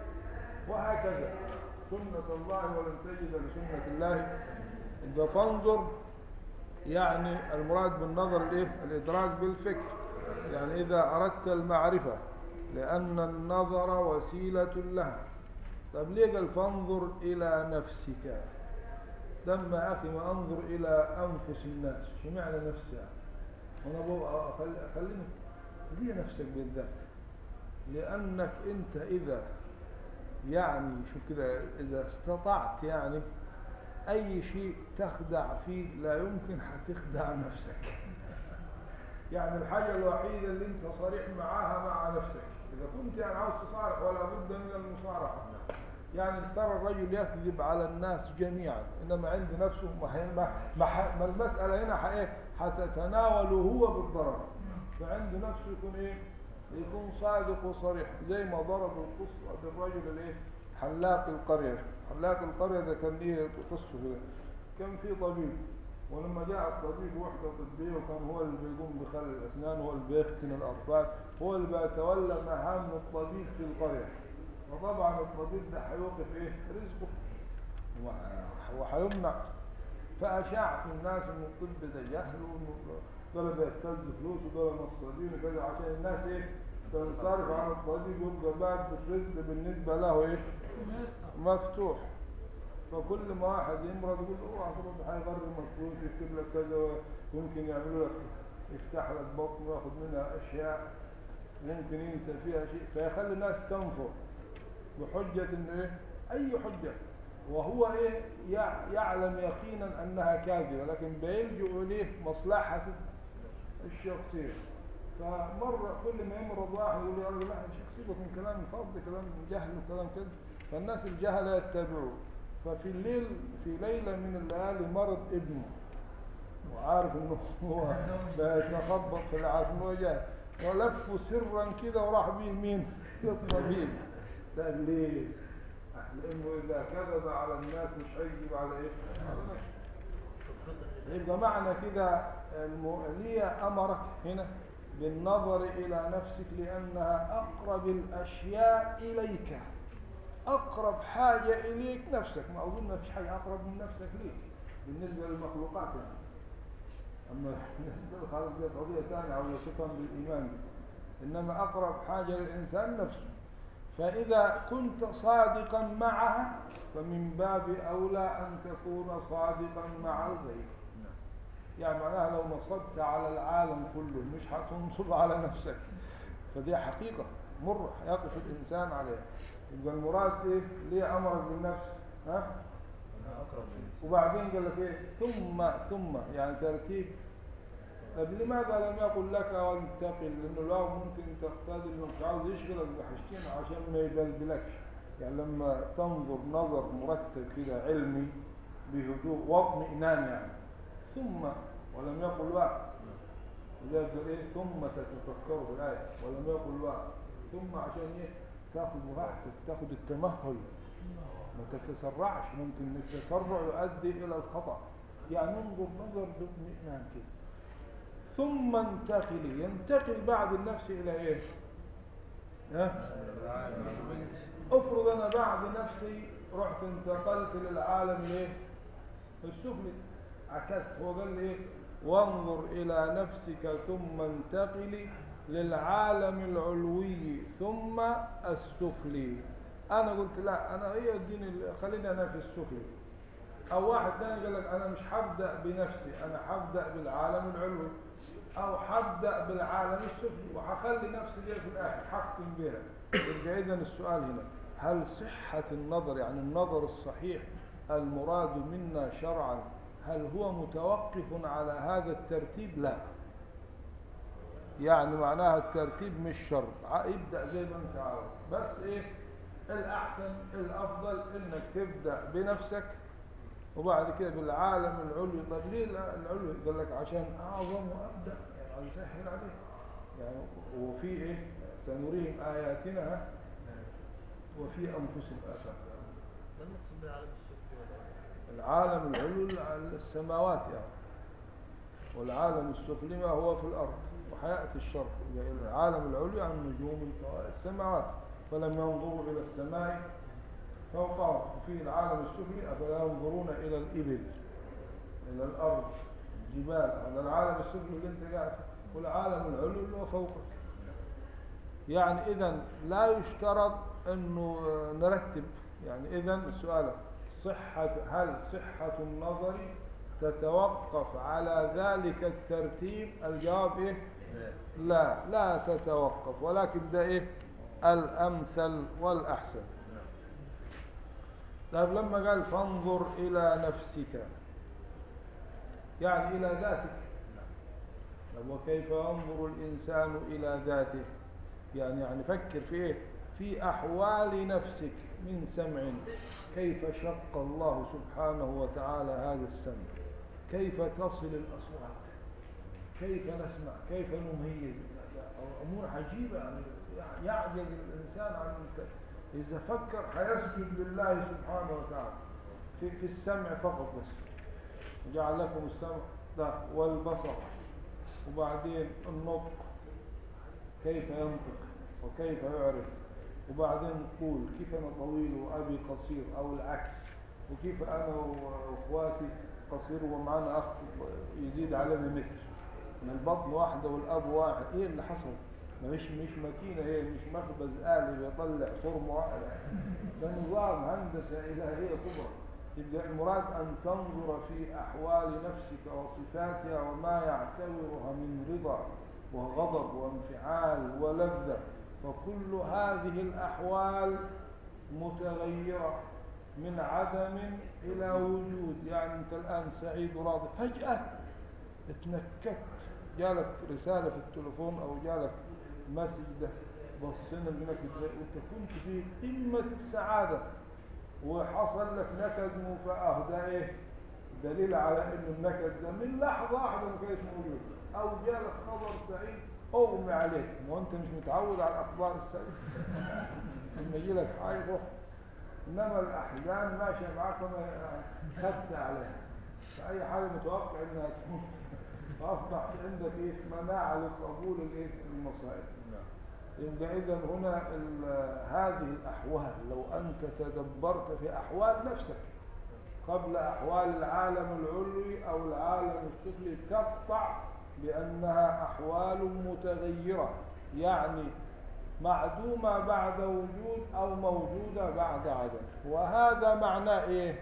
وهكذا سنة الله ولن تجد لسنة الله إذا فانظر يعني المراد بالنظر الايه الادراك بالفكر يعني اذا اردت المعرفة لان النظر وسيلة لها طب ليه قال فانظر الى نفسك لما اخي ما انظر الى انفس الناس شو معنى نفسي يعني وانا بقى أخل- اخليني ليه نفسك بالذات لانك انت اذا يعني شوف كده اذا استطعت يعني أي شيء تخدع فيه لا يمكن هتخدع نفسك يعني الحاجة الوحيدة اللي انت صريح معاها مع نفسك إذا كنت يعني عاوز تصارح ولا بد من المصارحة يعني ترى الرجل يكذب على الناس جميعا إنما عند نفسه ما, هي- ما, ما, ح- ما المسألة هنا ح- إيه؟ هتتناوله هو بالضرر فعند نفسه يكون إيه يكون صادق وصريح زي ما ضرب القصة بالرجل الإيه حلاق القرية حلاق القرية ده كان إيه قصة كده كان في طبيب ولما جاء الطبيب وحدة طبية وكان هو اللي بيقوم بخلع الأسنان هو اللي بيختن الأطفال هو اللي بيتولى مهام الطبيب في القرية وطبعا الطبيب ده هيوقف إيه رزقه و- وهيمنع فأشاع في الناس إن الطب ده جهل وإنه دول بيحتاجوا فلوس ودول نصابين وكذا عشان الناس إيه تنصرف عن الطبيب يبقى باب الرزق بالنسبة له إيه مفتوح فكل ما واحد يمرض يقول له اوعى تروح هيغرم الفلوس يكتب لك كذا ويمكن يعملوا لك يفتح لك بطن وياخذ منها اشياء ممكن ينسى فيها شيء فيخلي الناس تنفر بحجة ان ايه اي حجة وهو ايه يع- يعلم يقينا انها كاذبة لكن بيلجؤ اليه مصلحة الشخصية فمرة كل ما يمرض واحد يقول يا راجل لا شخصيتك من كلام فضل كلام جهل وكلام كده فالناس الجهلة يتبعوه ففي الليل في ليلة من الليالي مرض ابنه وعارف انه هو بيتخبط في العالم انه جاي ولفه سرا كده وراح بيه مين؟ للطبيب قال ليه؟ لانه اذا كذب على الناس مش هيكذب على ايه؟ على نفسه يبقى معنى كده المؤلية أمرك هنا بالنظر إلى نفسك لأنها أقرب الأشياء إليك أقرب حاجة إليك نفسك ما أظن ما فيش حاجة أقرب من نفسك ليك بالنسبة للمخلوقات يعني أما بالنسبة للخالق دي قضية ثانية أو يصفهم بالإيمان دي. إنما أقرب حاجة للإنسان نفسه فإذا كنت صادقا معها فمن باب أولى أن تكون صادقا مع الغير يعني معناها لو نصبت على العالم كله مش هتنصب على نفسك فدي حقيقة مر يقف الإنسان عليها يبقى المراد إيه؟ ليه أمرك بالنفس ها؟ وبعدين قال لك إيه ثم ثم يعني ترتيب طب لماذا لم يقل لك وانتقل لأنه الواو ممكن تقتضي إنه مش عاوز يشغلك بحاجتين عشان ما يبلبلكش يعني لما تنظر نظر مرتب كده علمي بهدوء واطمئنان يعني ثم ولم يقل واو لذلك قال ايه ثم تتفكروا في الآية ولم يقل واو ثم عشان ايه تاخذ راحتك تاخذ التمهل ما تتسرعش ممكن التسرع يؤدي الى الخطأ يعني انظر نظر باطمئنان كده ثم انتقلي ينتقل بعد النفس الى ايه ها؟ افرض انا بعد نفسي رحت انتقلت للعالم الايه السفلي عكست هو قال لي ايه وانظر الى نفسك ثم انتقلي للعالم العلوي ثم السفلي انا قلت لا انا هي الدين خليني انا في السفلي او واحد ثاني قال لك انا مش هبدا بنفسي انا هبدا بالعالم العلوي او هبدا بالعالم السفلي وهخلي نفسي دي في الاخر هختم بها يبقى اذا السؤال هنا هل صحه النظر يعني النظر الصحيح المراد منا شرعا هل هو متوقف على هذا الترتيب لا يعني معناها الترتيب مش شرط ابدا زي ما انت عاوز بس ايه الاحسن الافضل انك تبدا بنفسك وبعد كده بالعالم العلوي طب ليه العلوي قال لك عشان اعظم وابدا يعني يسهل عليك يعني وفي ايه سنريهم اياتنا وفي انفسهم اثر ما المقصود بالعالم السفلي ولا العالم العلوي السماوات يعني والعالم السفلي ما هو في الارض وحياتي الشرق العالم العلوي عن النجوم السماوات فلم ينظروا الى السماء فوقهم وفي العالم السفلي افلا ينظرون الى الابل الى الارض الجبال هذا العالم السفلي اللي انت قاعد فيه والعالم العلوي اللي هو فوقك يعني اذا لا يشترط انه نرتب يعني اذا السؤال صحة هل صحة النظر تتوقف على ذلك الترتيب الجواب ايه لا لا تتوقف ولكن ده ايه الامثل والاحسن طيب لما قال فانظر إلى نفسك يعني إلى ذاتك طب وكيف ينظر الإنسان إلى ذاته يعني يعني فكر في إيه في أحوال نفسك من سمع كيف شق الله سبحانه وتعالى هذا السمع كيف تصل الأصوات كيف نسمع كيف نميز أمور عجيبة يعني يعجز الإنسان عن الت- إذا فكر حيسجد لله سبحانه وتعالى في, في السمع فقط بس جعل لكم السمع ده والبصر وبعدين النطق كيف ينطق وكيف يعرف وبعدين نقول كيف أنا طويل وأبي قصير أو العكس وكيف أنا وأخواتي قصير ومعنا أخ يزيد علينا متر من البطن واحدة والأب واحد إيه اللي حصل؟ ما مش مش ماكينة هي مش مخبز آلي بيطلع صرم واحد ده نظام هندسة إلهية كبرى يبقى المراد أن تنظر في أحوال نفسك وصفاتها وما يعتبرها من رضا وغضب وانفعال ولذة فكل هذه الأحوال متغيرة من عدم إلى وجود يعني أنت الآن سعيد وراضي فجأة اتنكت جالك رسالة في التليفون أو جالك مسج ده بصينا منك وانت كنت في قمة السعادة وحصل لك نكد مفاءة ده ايه دليل على ان النكد ده من لحظة واحدة ما كانش موجود او جالك خبر سعيد اغمي عليك ما انت مش متعود على الاخبار السعيدة لما يجي لك حاجة انما الاحزان ماشية معاك وما خدت عليها فاي حاجة متوقع انها تموت فاصبح عندك ايه مناعة لقبول الايه المصائب يبقى اذا هنا ال- هذه الاحوال لو انت تدبرت في احوال نفسك قبل احوال العالم العلوي او العالم السفلي تقطع بانها احوال متغيره يعني معدومه بعد وجود او موجوده بعد عدم وهذا معناه ايه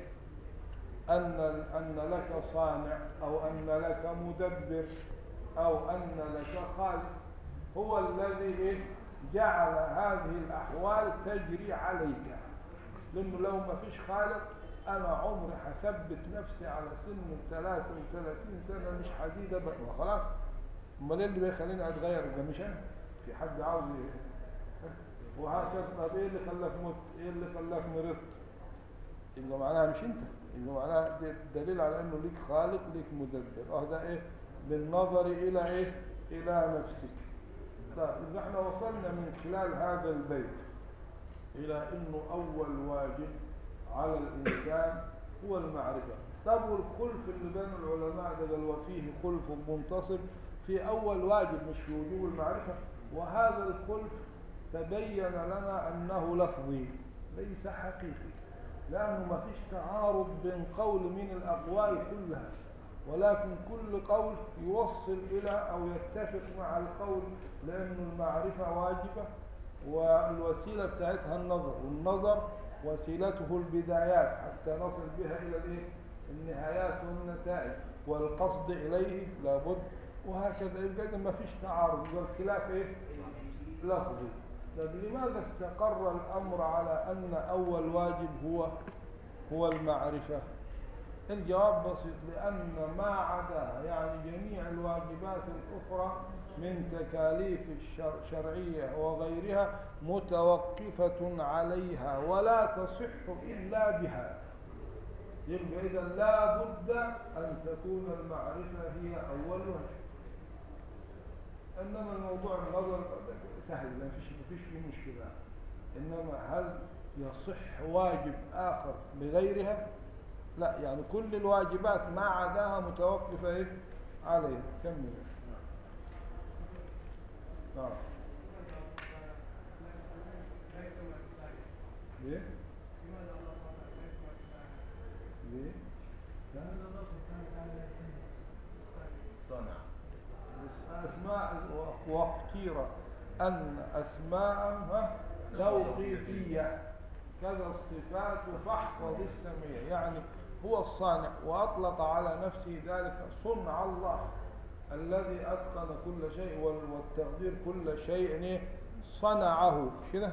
ان ان لك صانع او ان لك مدبر او ان لك خالق هو الذي إيه؟ جعل هذه الأحوال تجري عليك لأنه لو ما فيش خالق أنا عمري هثبت نفسي على سن 33 سنة مش هزيد أبدا خلاص أمال إيه اللي بيخليني أتغير ده مش أنا في حد عاوز إيه؟ وهكذا طب إيه اللي خلاك مت؟ إيه اللي خلاك مرضت؟ يبقى معناها مش أنت يبقى معناها ده دليل على إنه ليك خالق ليك مدبر أه ده إيه؟ بالنظر إلى إيه؟ إلى نفسك لا إذا احنا وصلنا من خلال هذا البيت إلى أنه أول واجب على الإنسان هو المعرفة طب والخلف اللي بين العلماء ده قال وفيه خلف منتصب في أول واجب مش في وجوب المعرفة وهذا الخلف تبين لنا أنه لفظي ليس حقيقي لأنه ما فيش تعارض بين قول من الأقوال كلها ولكن كل قول يوصل إلى أو يتفق مع القول لأن المعرفة واجبة والوسيلة بتاعتها النظر والنظر وسيلته البدايات حتى نصل بها إلى الإيه؟ النهايات والنتائج والقصد إليه لابد وهكذا يبقى إذا ما فيش تعارض والخلاف إيه؟ لفظي طب لماذا استقر الأمر على أن أول واجب هو هو المعرفة الجواب بسيط لأن ما عداها يعني جميع الواجبات الأخرى من تكاليف الشرعية وغيرها متوقفة عليها ولا تصح إلا بها يبقى إذا لا بد أن تكون المعرفة هي أول واجب إنما الموضوع النظر سهل ما فيش فيش فيه مشكلة إنما هل يصح واجب آخر بغيرها لا يعني كل الواجبات ما عداها متوقفة إيه؟ عليه كمل نعم ليه؟ ليه؟ صنع أسماء واختير أن أسماء توقيفية كذا الصفات فاحفظ السميع يعني هو الصانع وأطلق على نفسه ذلك صنع الله الذي أتقن كل شيء والتقدير كل شيء صنعه كده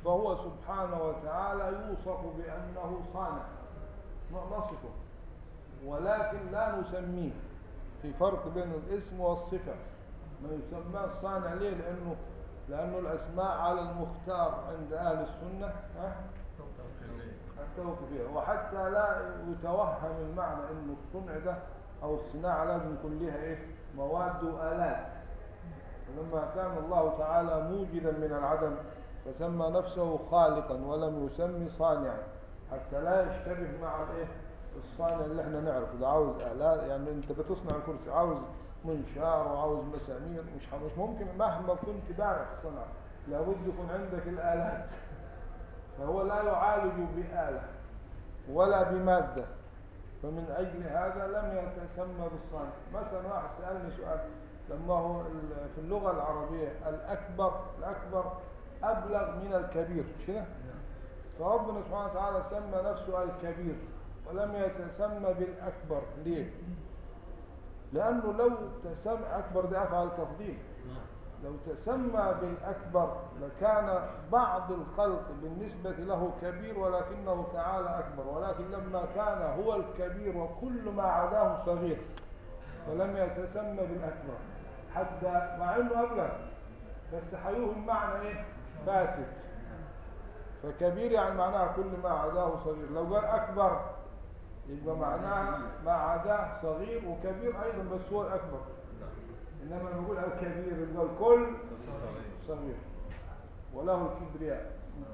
فهو سبحانه وتعالى يوصف بأنه صانع نصفه ولكن لا نسميه في فرق بين الاسم والصفة ما يسمى الصانع ليه لأنه لأنه الأسماء على المختار عند أهل السنة ها؟ التوقيفية وحتى لا يتوهم المعنى انه الصنع ده او الصناعة لازم يكون لها ايه مواد وآلات ولما كان الله تعالى موجدا من العدم فسمى نفسه خالقا ولم يسمي صانعا حتى لا يشتبه مع الايه الصانع اللي احنا نعرفه ده عاوز آلات يعني انت بتصنع الكرسي عاوز منشار وعاوز مسامير مش مش ممكن مهما كنت بارع في الصنعة لابد يكون عندك الآلات فهو لا يعالج بآلة ولا بمادة فمن أجل هذا لم يتسمى بالصانع مثلا واحد سألني سؤال لما هو ال- في اللغة العربية الأكبر الأكبر أبلغ من الكبير مش كده؟ فربنا سبحانه وتعالى سمى نفسه الكبير ولم يتسمى بالأكبر ليه؟ لأنه لو تسمى أكبر ده أفعل تفضيل لو تسمى بالأكبر لكان بعض الخلق بالنسبة له كبير ولكنه تعالى أكبر ولكن لما كان هو الكبير وكل ما عداه صغير فلم يتسمى بالأكبر حتى مع أنه أبلغ بس حيوهم معنى إيه؟ باسط فكبير يعني معناها كل ما عداه صغير لو قال أكبر يبقى معناها ما عداه صغير وكبير أيضا بس هو الأكبر إنما لما نقول الكبير يبقى الكل صغير وله الكبرياء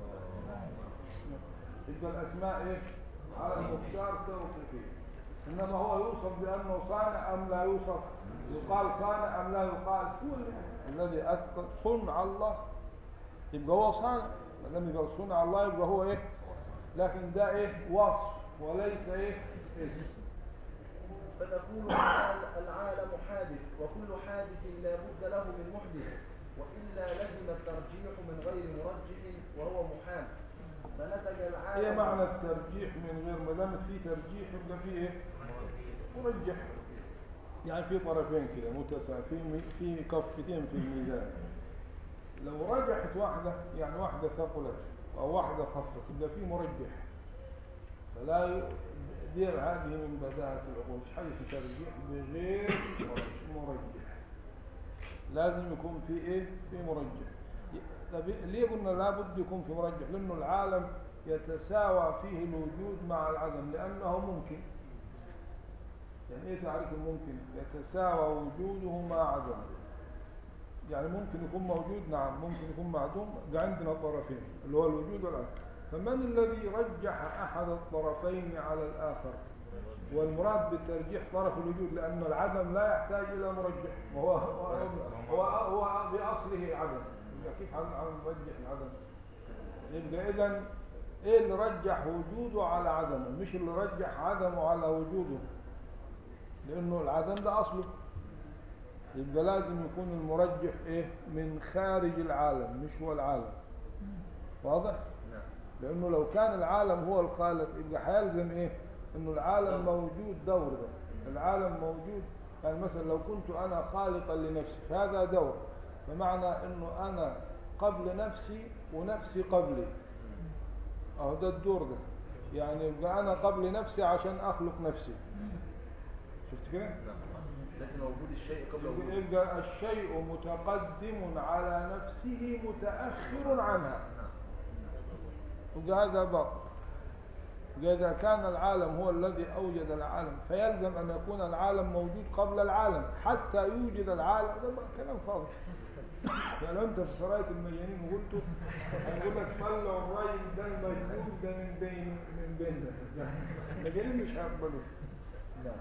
يبقى الأسماء إيه؟ على المختار توقيفية إنما هو يوصف بأنه صانع أم لا يوصف يقال صانع أم لا يقال هو الذي أتقن صنع الله يبقى هو صانع ما دام يبقى صنع الله يبقى هو إيه لكن ده إيه وصف وليس إيه اسم فنقول العال- العالم حادث وكل حادث لا بد له من محدث وإلا لزم الترجيح من غير مرجح وهو محال فنتج العالم ايه معنى الترجيح من غير ما دام في ترجيح يبقى في ايه مرجح يعني في طرفين كده متساوي في مي- في كفتين في الميزان لو رجحت واحدة يعني واحدة ثقلت أو واحدة خفت يبقى في مرجح فلا ي- دي هذه من بداهة العقول مش حاجة في ترجيح بغير مرجح لازم يكون في ايه في مرجح ي- طب ليه قلنا لابد يكون في مرجح لانه العالم يتساوى فيه الوجود مع العدم لانه ممكن يعني ايه تعريف الممكن يتساوى وجوده مع عدمه يعني ممكن يكون موجود نعم ممكن يكون معدوم ده عندنا طرفين اللي هو الوجود والعدم فمن الذي رجح احد الطرفين على الاخر والمراد بالترجيح طرف الوجود لأن العدم لا يحتاج إلى مرجح وهو هو, هو, هو بأصله عدم يبقى كيف عن عن نرجح العدم يبقى إذا إيه اللي رجح وجوده على عدمه مش اللي رجح عدمه على وجوده لأنه العدم ده أصله يبقى لازم يكون المرجح إيه من خارج العالم مش هو العالم واضح؟ نعم لأنه لو كان العالم هو الخالق يبقى هيلزم إيه؟ إنه العالم موجود دور ده العالم موجود يعني مثلا لو كنت أنا خالقا لنفسي فهذا دور فمعنى إنه أنا قبل نفسي ونفسي قبلي أهو ده الدور ده يعني يبقى أنا قبل نفسي عشان أخلق نفسي شفت كده؟ لازم وجود الشيء قبل وجوده يبقى الشيء متقدم على نفسه متأخر عنها يبقى هذا باطل يبقى إذا كان العالم هو الذي أوجد العالم فيلزم أن يكون العالم موجود قبل العالم حتى يوجد العالم ده بقى كلام فاضي يعني لو أنت في سراية المجانين وقلته هيقول لك طلعوا الراجل ده المجنون ده من بين من بيننا المجانين مش هيقبلوا نعم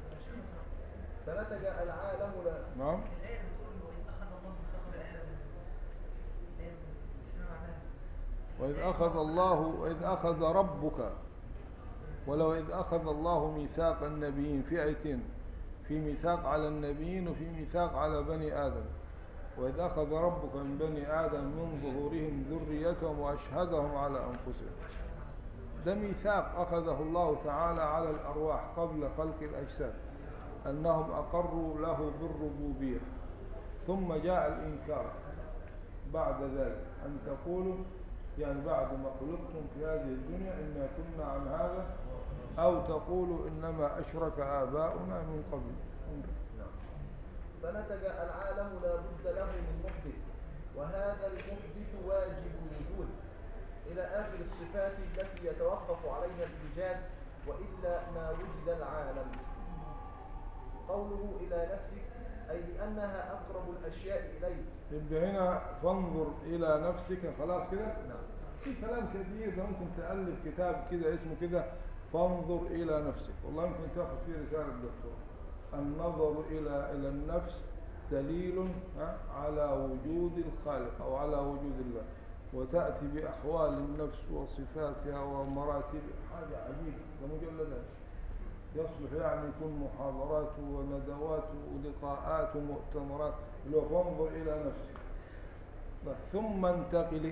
فنتج العالم لا نعم الآية بتقول وإذ أخذ الله ميثاق العالم الآية مش معناها وإذ أخذ الله وإذ أخذ ربك ولو إذ أخذ الله ميثاق النبيين في آيتين في ميثاق على النبيين وفي ميثاق على بني آدم وإذ أخذ ربك من بني آدم من ظهورهم ذريتهم وأشهدهم على أنفسهم ده ميثاق أخذه الله تعالى على الأرواح قبل خلق الأجساد أنهم أقروا له بالربوبية ثم جاء الإنكار بعد ذلك أن تقولوا يعني بعد ما خلقتم في هذه الدنيا إنا كنا عن هذا أو تقولوا إنما أشرك آباؤنا من قبل نعم. فنتج العالم لا بد له من محدث وهذا المحدث واجب الوجود إلى آخر الصفات التي يتوقف عليها الإيجاد وإلا ما وجد العالم قوله إلى نفسك أي لأنها أقرب الأشياء إليك يبقى هنا فانظر إلى نفسك خلاص كده نعم في كلام كثير ده ممكن تألف كتاب كده اسمه كده فانظر إلى نفسك والله ممكن تاخد فيه رسالة دكتور النظر إلى إلى النفس دليل ها، على وجود الخالق أو على وجود الله وتأتي بأحوال النفس وصفاتها ومراتب حاجة عجيبة ده مجلدات يصلح يعني يكون محاضرات وندوات ولقاءات ومؤتمرات اللي هو فانظر إلى نفسك طيب، ثم انتقلي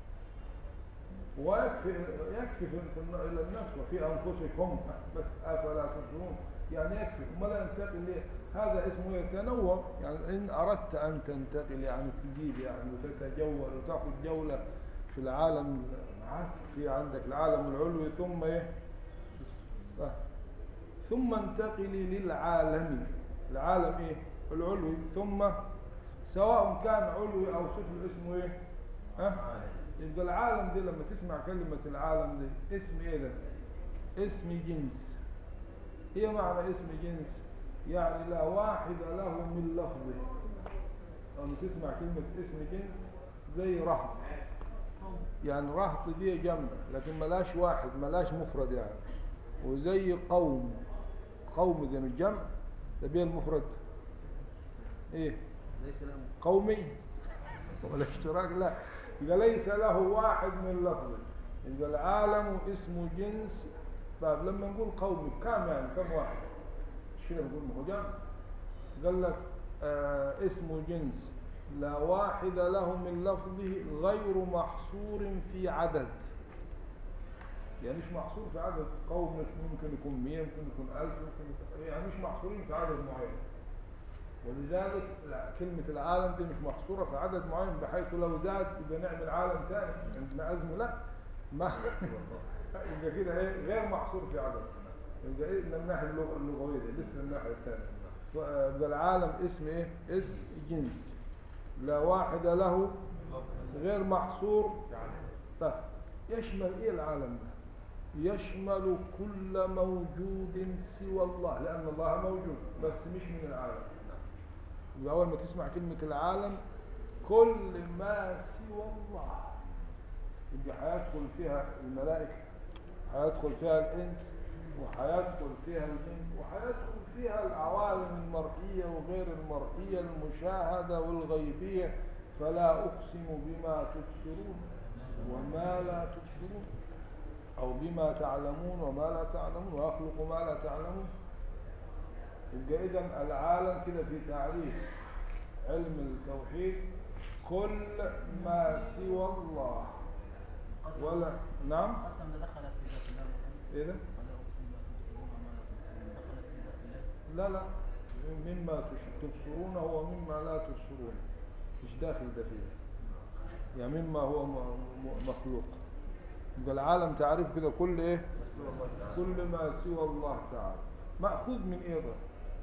ويكفي يكفي في في الن- الى النفس وفي انفسكم بس افلا تبصرون يعني يكفي وما لا ينتقل ليه هذا اسمه إيه؟ تنوع يعني ان اردت ان تنتقل يعني تجيب يعني وتتجول وتاخذ جوله في العالم معاك في عندك العالم العلوي ثم ايه آه. ثم انتقلي للعالم العالم ايه العلوي ثم سواء كان علوي او سفلي اسمه ايه ها يبقى العالم دي لما تسمع كلمة العالم دي اسم ايه ده اسم جنس هي معنى اسم جنس يعني لا واحد له من لفظه لما تسمع كلمة اسم جنس زي رهط يعني رهط دي جمع لكن ملاش واحد ملاش مفرد يعني وزي قوم قوم دي مش جمع ده بيه المفرد ايه ليس له قومي ولا اشتراك لا يبقى ليس له واحد من لفظه يبقى العالم اسمه جنس طيب لما نقول قومي كم يعني كم واحد مش كده بنقول ما هو جمع قال لك آه اسمه جنس لا واحد له من لفظه غير محصور في عدد يعني مش محصور في عدد قوم ممكن يكون 100 ممكن يكون 1000 ممكن يكون يعني مش محصورين في عدد معين ولذلك لا، كلمة العالم دي مش محصورة في عدد معين بحيث لو زاد يبقى نعمل عالم ثاني عندنا أزمة لا ما يبقى كده ايه غير محصور في عدد يبقى ايه من الناحية اللغة اللغوية دي لسه الناحية الثانية يبقى العالم اسم ايه؟ اسم جنس لا واحد له غير محصور طيب يشمل ايه العالم ده؟ يشمل كل موجود سوى الله لأن الله موجود بس مش من العالم يبقى أول ما تسمع كلمة العالم كل ما سوى الله يبقى هيدخل فيها الملائكة هيدخل فيها الإنس وهيدخل فيها الجن وهيدخل فيها العوالم المرئية وغير المرئية المشاهدة والغيبية فلا أقسم بما تبصرون وما لا تبصرون أو بما تعلمون وما لا تعلمون ويخلق ما لا تعلمون يبقى إذا العالم كده في تعريف علم التوحيد كل ما سوى الله ولا نعم اصلا ده دخلت في ذات الله ايه ده ولا اقسم بما تبصرون وما لا تبصرون دخلت في ذات الله لا لا مما تش- تبصرونه ومما لا تبصرون مش داخل ده فيه يعني مما هو م- م- مخلوق يبقى العالم تعريف كده كل ايه كل ما سوى الله تعالى مأخوذ من ايه ده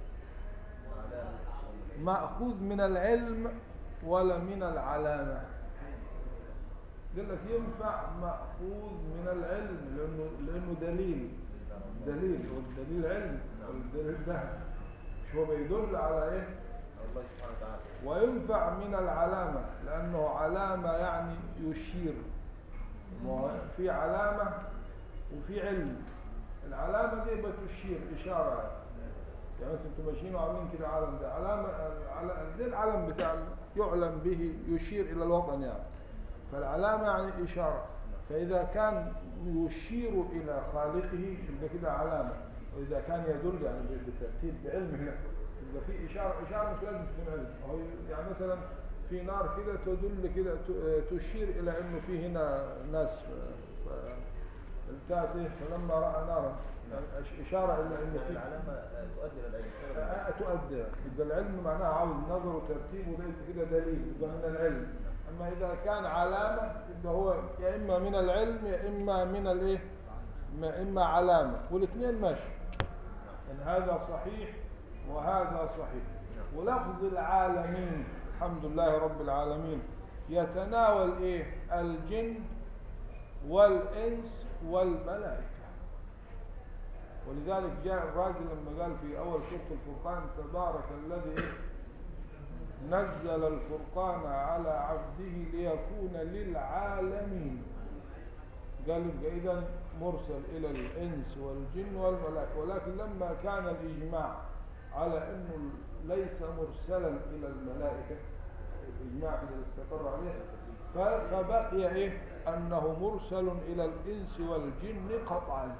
مأخوذ من العلم ولا من العلامة قال لك ينفع مأخوذ من العلم لأنه, لأنه دليل دليل والدليل علم والدليل ده مش هو بيدل على ايه الله سبحانه وتعالى وينفع من العلامة لأنه علامة يعني يشير ما هو في علامة وفي علم العلامة دي بتشير إشارة يعني مثلا انتوا ماشيين وعاملين كده علم ده علامة على- ده العلم بتاع يعلم به يشير إلى الوطن يعني فالعلامة يعني إشارة فإذا كان يشير إلى خالقه يبقى كده علامة وإذا كان يدل يعني بالترتيب بعلم هنا يبقى في إشارة إشارة مش لازم تكون علم أو يعني مثلا في نار كده تدل كده ت- تشير إلى إنه في هنا ناس ف- ف- بتاعت إيه فلما رأى نارا يعني إش- إشارة إلى إنه في العلامة آه، تؤدي إلى العلم سبب آه، تؤدي يبقى العلم معناها عاوز نظر وترتيب وده كده دليل يبقى من العلم أما إذا كان علامة يبقى هو يا إما من العلم يا إما من الإيه ما إما علامة والاثنين ماشي يعني هذا صحيح وهذا صحيح ولفظ العالمين الحمد لله رب العالمين يتناول إيه الجن والإنس والملائكة ولذلك جاء الرازي لما قال في أول سورة الفرقان تبارك الذي نزل الفرقان على عبده ليكون للعالمين قال يبقى إذا مرسل إلى الإنس والجن والملائكة ولكن لما كان الإجماع على أنه ليس مرسلا إلى الملائكة الإجماع اللي استقر عليه ف- فبقي إيه أنه مرسل إلى الإنس والجن قطعا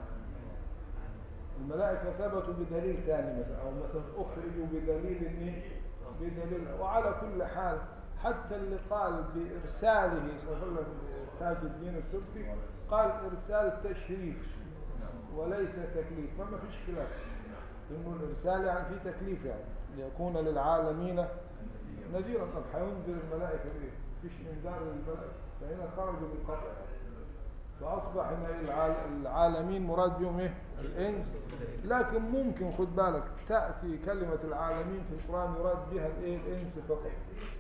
الملائكة ثبتوا بدليل ثاني مثلا أو مثلا أخرجوا بدليل إيه؟ بدليل وعلى كل حال حتى اللي قال بإرساله صلى الله عليه وسلم تاج الدين السبكي قال إرسال تشريف وليس تكليف فما فيش خلاف إنه الإرسال يعني في تكليف يعني ليكون للعالمين نذيرا طب هينذر الملائكة بإيه؟ فيش إنذار للملائكة فهنا خرجوا بالقطع فأصبح هنا العال- العالمين مراد بهم إيه؟ الإنس لكن ممكن خد بالك تأتي كلمة العالمين في القرآن يراد بها الإيه؟ الإنس فقط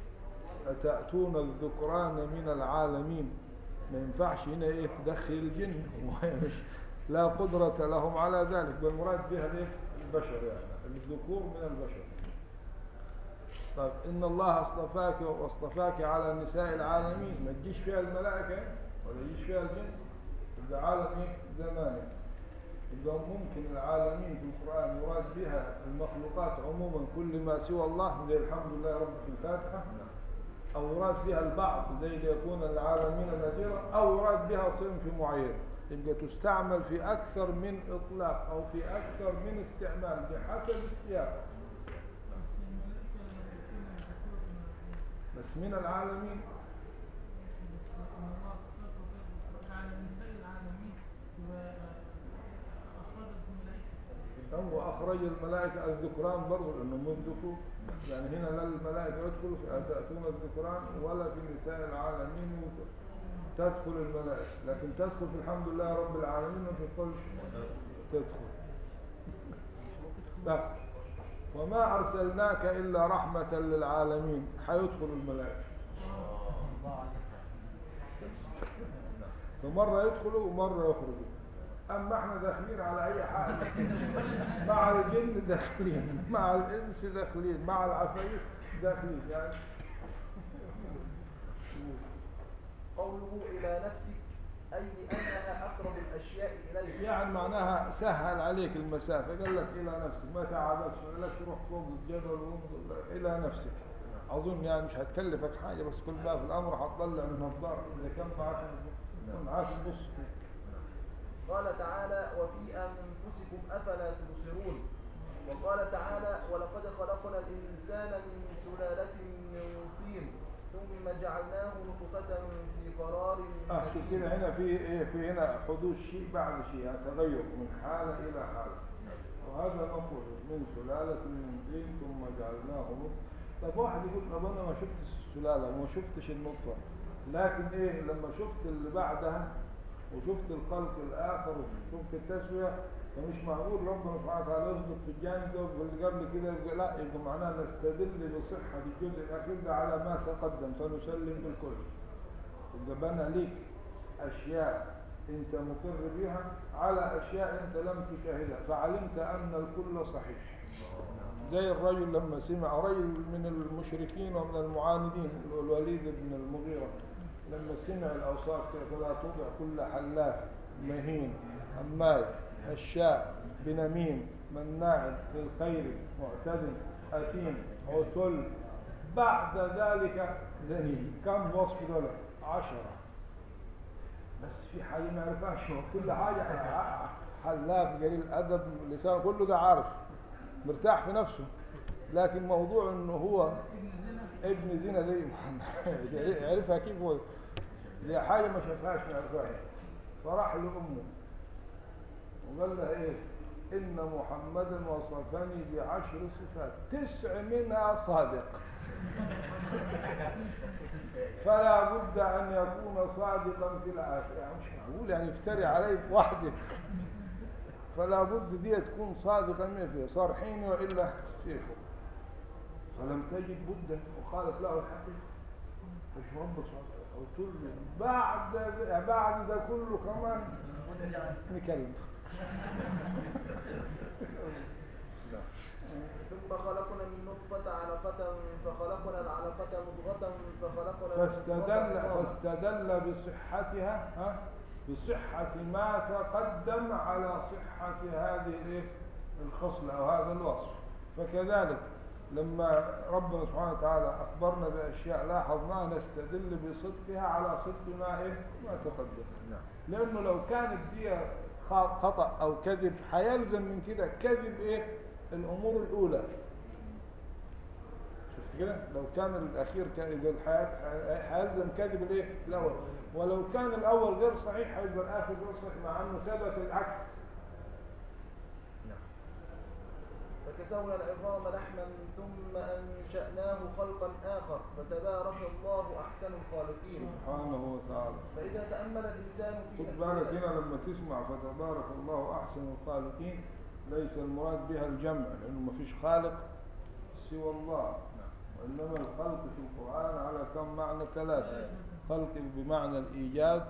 أتأتون الذكران من العالمين ما ينفعش هنا إيه تدخل الجن وهي مش لا قدرة لهم على ذلك بل مراد بها الإيه؟ البشر يعني الذكور من البشر طيب إن الله اصطفاك واصطفاك على نساء العالمين ما تجيش فيها الملائكة ولا يجيش فيها الجن يبقى عالم إيه؟ زمانك يبقى ممكن العالمين في القرآن يراد بها المخلوقات عموما كل ما سوى الله زي الحمد لله رب في الفاتحة أو يراد بها البعض زي ليكون العالمين نذيرا أو يراد بها صنف معين يبقى تستعمل في أكثر من إطلاق أو في أكثر من استعمال بحسب السياق بس من العالمين هو أخرج الملائكة الذكران برضه لأنه من ذكور يعني هنا لا الملائكة يدخل في تأتون الذكران ولا في نساء العالمين تدخل الملائكة لكن تدخل في الحمد لله رب العالمين ما تدخلش تدخل بس وما أرسلناك إلا رحمة للعالمين حيدخل الملائكة فمرة يدخلوا ومرة يخرجوا أما احنا داخلين على أي حاجة مع الجن داخلين مع الإنس داخلين مع العفاريت داخلين يعني قوله إلى نفسك أي لأنها أقرب الأشياء إليك يعني معناها سهل عليك المسافة قال لك إلى نفسك ما تعبكش قال لك تروح فوق الجبل وانظر إلى نفسك أظن يعني مش هتكلفك حاجة بس كل بقى في الأمر هتطلع من النظارة إذا كان معاك معاك البص قال تعالى وفي أنفسكم أفلا تبصرون وقال تعالى ولقد خلقنا الإنسان من سلالة من طين ثم جعلناه نطفة في قرار اه شوف مكين. كده هنا في ايه في هنا حدوث شيء بعد شيء يعني تغير من حالة إلى حالة وهذا مفروض من سلالة من طين ثم جعلناه نطفة طب واحد يقول طب انا ما شفتش السلالة وما شفتش النطفة لكن ايه لما شفت اللي بعدها وشفت الخلق الآخر وشفت التسوية فمش معقول ربنا سبحانه وتعالى يصدق في الجانب ده واللي قبل كده يبقى لا يبقى معناه نستدل بصحة الجزء الأخير ده على ما تقدم فنسلم بالكل يبقى بنى ليك أشياء أنت مقر بها على أشياء أنت لم تشاهدها فعلمت أن الكل صحيح زي الرجل لما سمع رجل من المشركين ومن المعاندين الوليد بن المغيرة لما سمع الأوصاف كده فلا تطع كل حلاف مهين هماز هشاء بنميم مناع للخير معتد أثيم عتل بعد ذلك ذنيب كم وصف دول عشرة بس في حاجة ما يعرفهاش هو كل حاجة حلاف قليل أدب لسان كله ده عارف مرتاح في نفسه لكن موضوع انه هو ابن زنا زي محمد عرفها كيف هو دي حاجه ما شافهاش ما يعرفهاش فراح لامه وقال لها ايه ان محمدا وصفني بعشر صفات تسع منها صادق فلا بد أن يكون صادقا في الآخرة يعني مش معقول يعني يفتري عليه في واحدة فلا بد دي تكون صادقا من فيه صار حين وإلا السيف فلم تجد بدا وقالت له الحقيقة مش رب صادق قلت له بعد ده بعد ده كله كمان نكلم ثم خلقنا من نطفة علقة فخلقنا العلقة مضغة فخلقنا فاستدل المضغة فاستدل بصحتها ها بصحة ما تقدم على صحة هذه الايه الخصلة أو هذا الوصف فكذلك لما ربنا سبحانه وتعالى أخبرنا بأشياء لاحظناها نستدل بصدقها على صدق ما إيه ما تقدم لأنه لو كانت دي خ- خطأ أو كذب هيلزم من كده كذب إيه الأمور الأولى شفت كده لو كان الاخير كان يبقى الح- هيلزم كذب الايه الاول ولو كان الاول غير صحيح هيبقى الاخر غير صحيح مع انه ثبت العكس فكسونا العظام لحما ثم أنشأناه خلقا آخر فتبارك الله أحسن الخالقين سبحانه وتعالى فإذا تأمل الإنسان في خد بالك هنا لما تسمع فتبارك الله احسن الخالقين ليس المراد بها الجمع لانه ما فيش خالق سوى الله وانما الخلق في القران على كم معنى ثلاثه خلق بمعنى الايجاد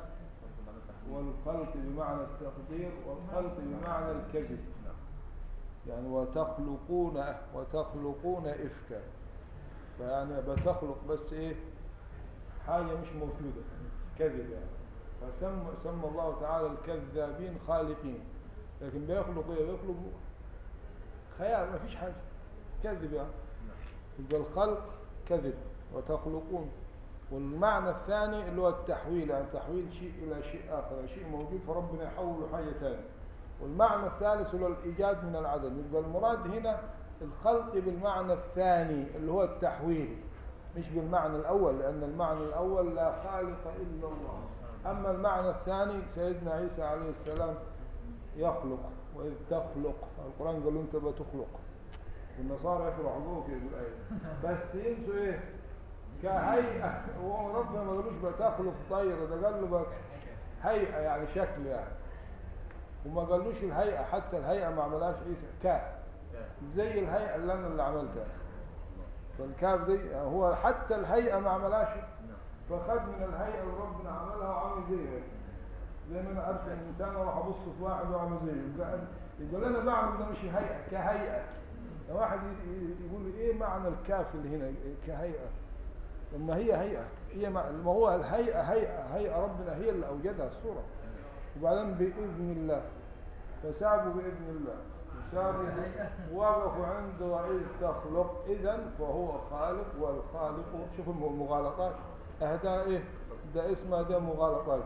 والخلق بمعنى التقدير والخلق بمعنى الكذب يعني وتخلقون وتخلقون إفكا فيعني بتخلق بس إيه حاجة مش موجودة كذب يعني فسمى سمى الله تعالى الكذابين خالقين لكن بيخلق إيه بيخلق خيال ما فيش حاجة كذب يعني يبقى الخلق كذب وتخلقون والمعنى الثاني اللي هو التحويل يعني تحويل شيء إلى شيء آخر شيء موجود فربنا يحوله حاجة ثانية والمعنى الثالث هو الإيجاد من العدم يبقى المراد هنا الخلق بالمعنى الثاني اللي هو التحويل مش بالمعنى الأول لأن المعنى الأول لا خالق إلا الله أما المعنى الثاني سيدنا عيسى عليه السلام يخلق وإذ تخلق القرآن قال له أنت بتخلق والنصارى يفرحوا كده بالآية بس ينسوا إيه كهيئة هو ربنا ما قالوش بتخلق طير ده قال له بقى هيئة يعني شكل يعني وما قالوش الهيئة حتى الهيئة ما عملهاش عيسى كاف زي الهيئة اللي أنا اللي عملتها فالكاف دي هو حتى الهيئة ما عملهاش فخد من الهيئة اللي ربنا عملها وعمل زيها زي ما انا ارسل الانسان واروح ابص في واحد واعمل زيه يبقى يقول انا بعمل ده مش هيئه كهيئه واحد يقول لي ايه معنى الكاف اللي هنا كهيئه لما هي هيئه هي مع... ما هو الهيئه هيئه هيئه ربنا هي اللي اوجدها الصوره وبعدين باذن الله فسابوا باذن الله سابوا وقفوا عنده وإذ تخلق إذا فهو خالق والخالق شوف المغالطات ده إيه ده اسمه ده مغالطات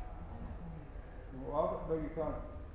واضح باقي كام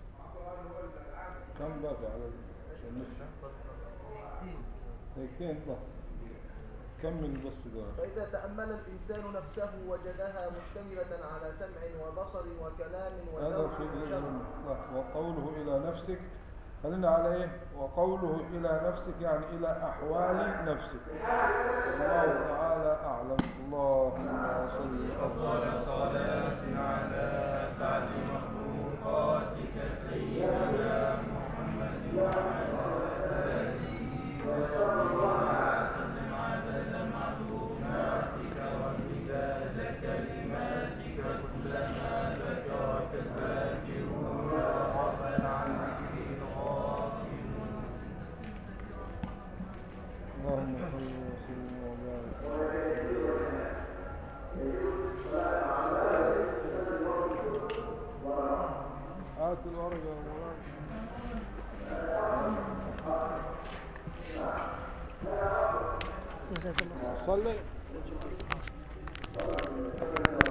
كم باقي على عشان نشرح دقيقتين بس كمل بس ده فإذا تأمل الإنسان نفسه وجدها مشتملة على سمع وبصر وكلام هذا ولوح في وشم وقوله إلى نفسك خلينا على إيه وقوله إلى نفسك يعني إلى أحوال نفسك الله تعالى أعلم اللهم صل أفضل صلاة على أسعد مخلوقاتك سيدنا محمد وعلى آله وصحبه وسلم عدد معلوماتك وامتداد كلماتك كلما ذكرك الذاكرون وغفل عن ذكر الغافلون اللهم صل وسلم وبارك هات الورقة يا مولانا جزاك الله صلي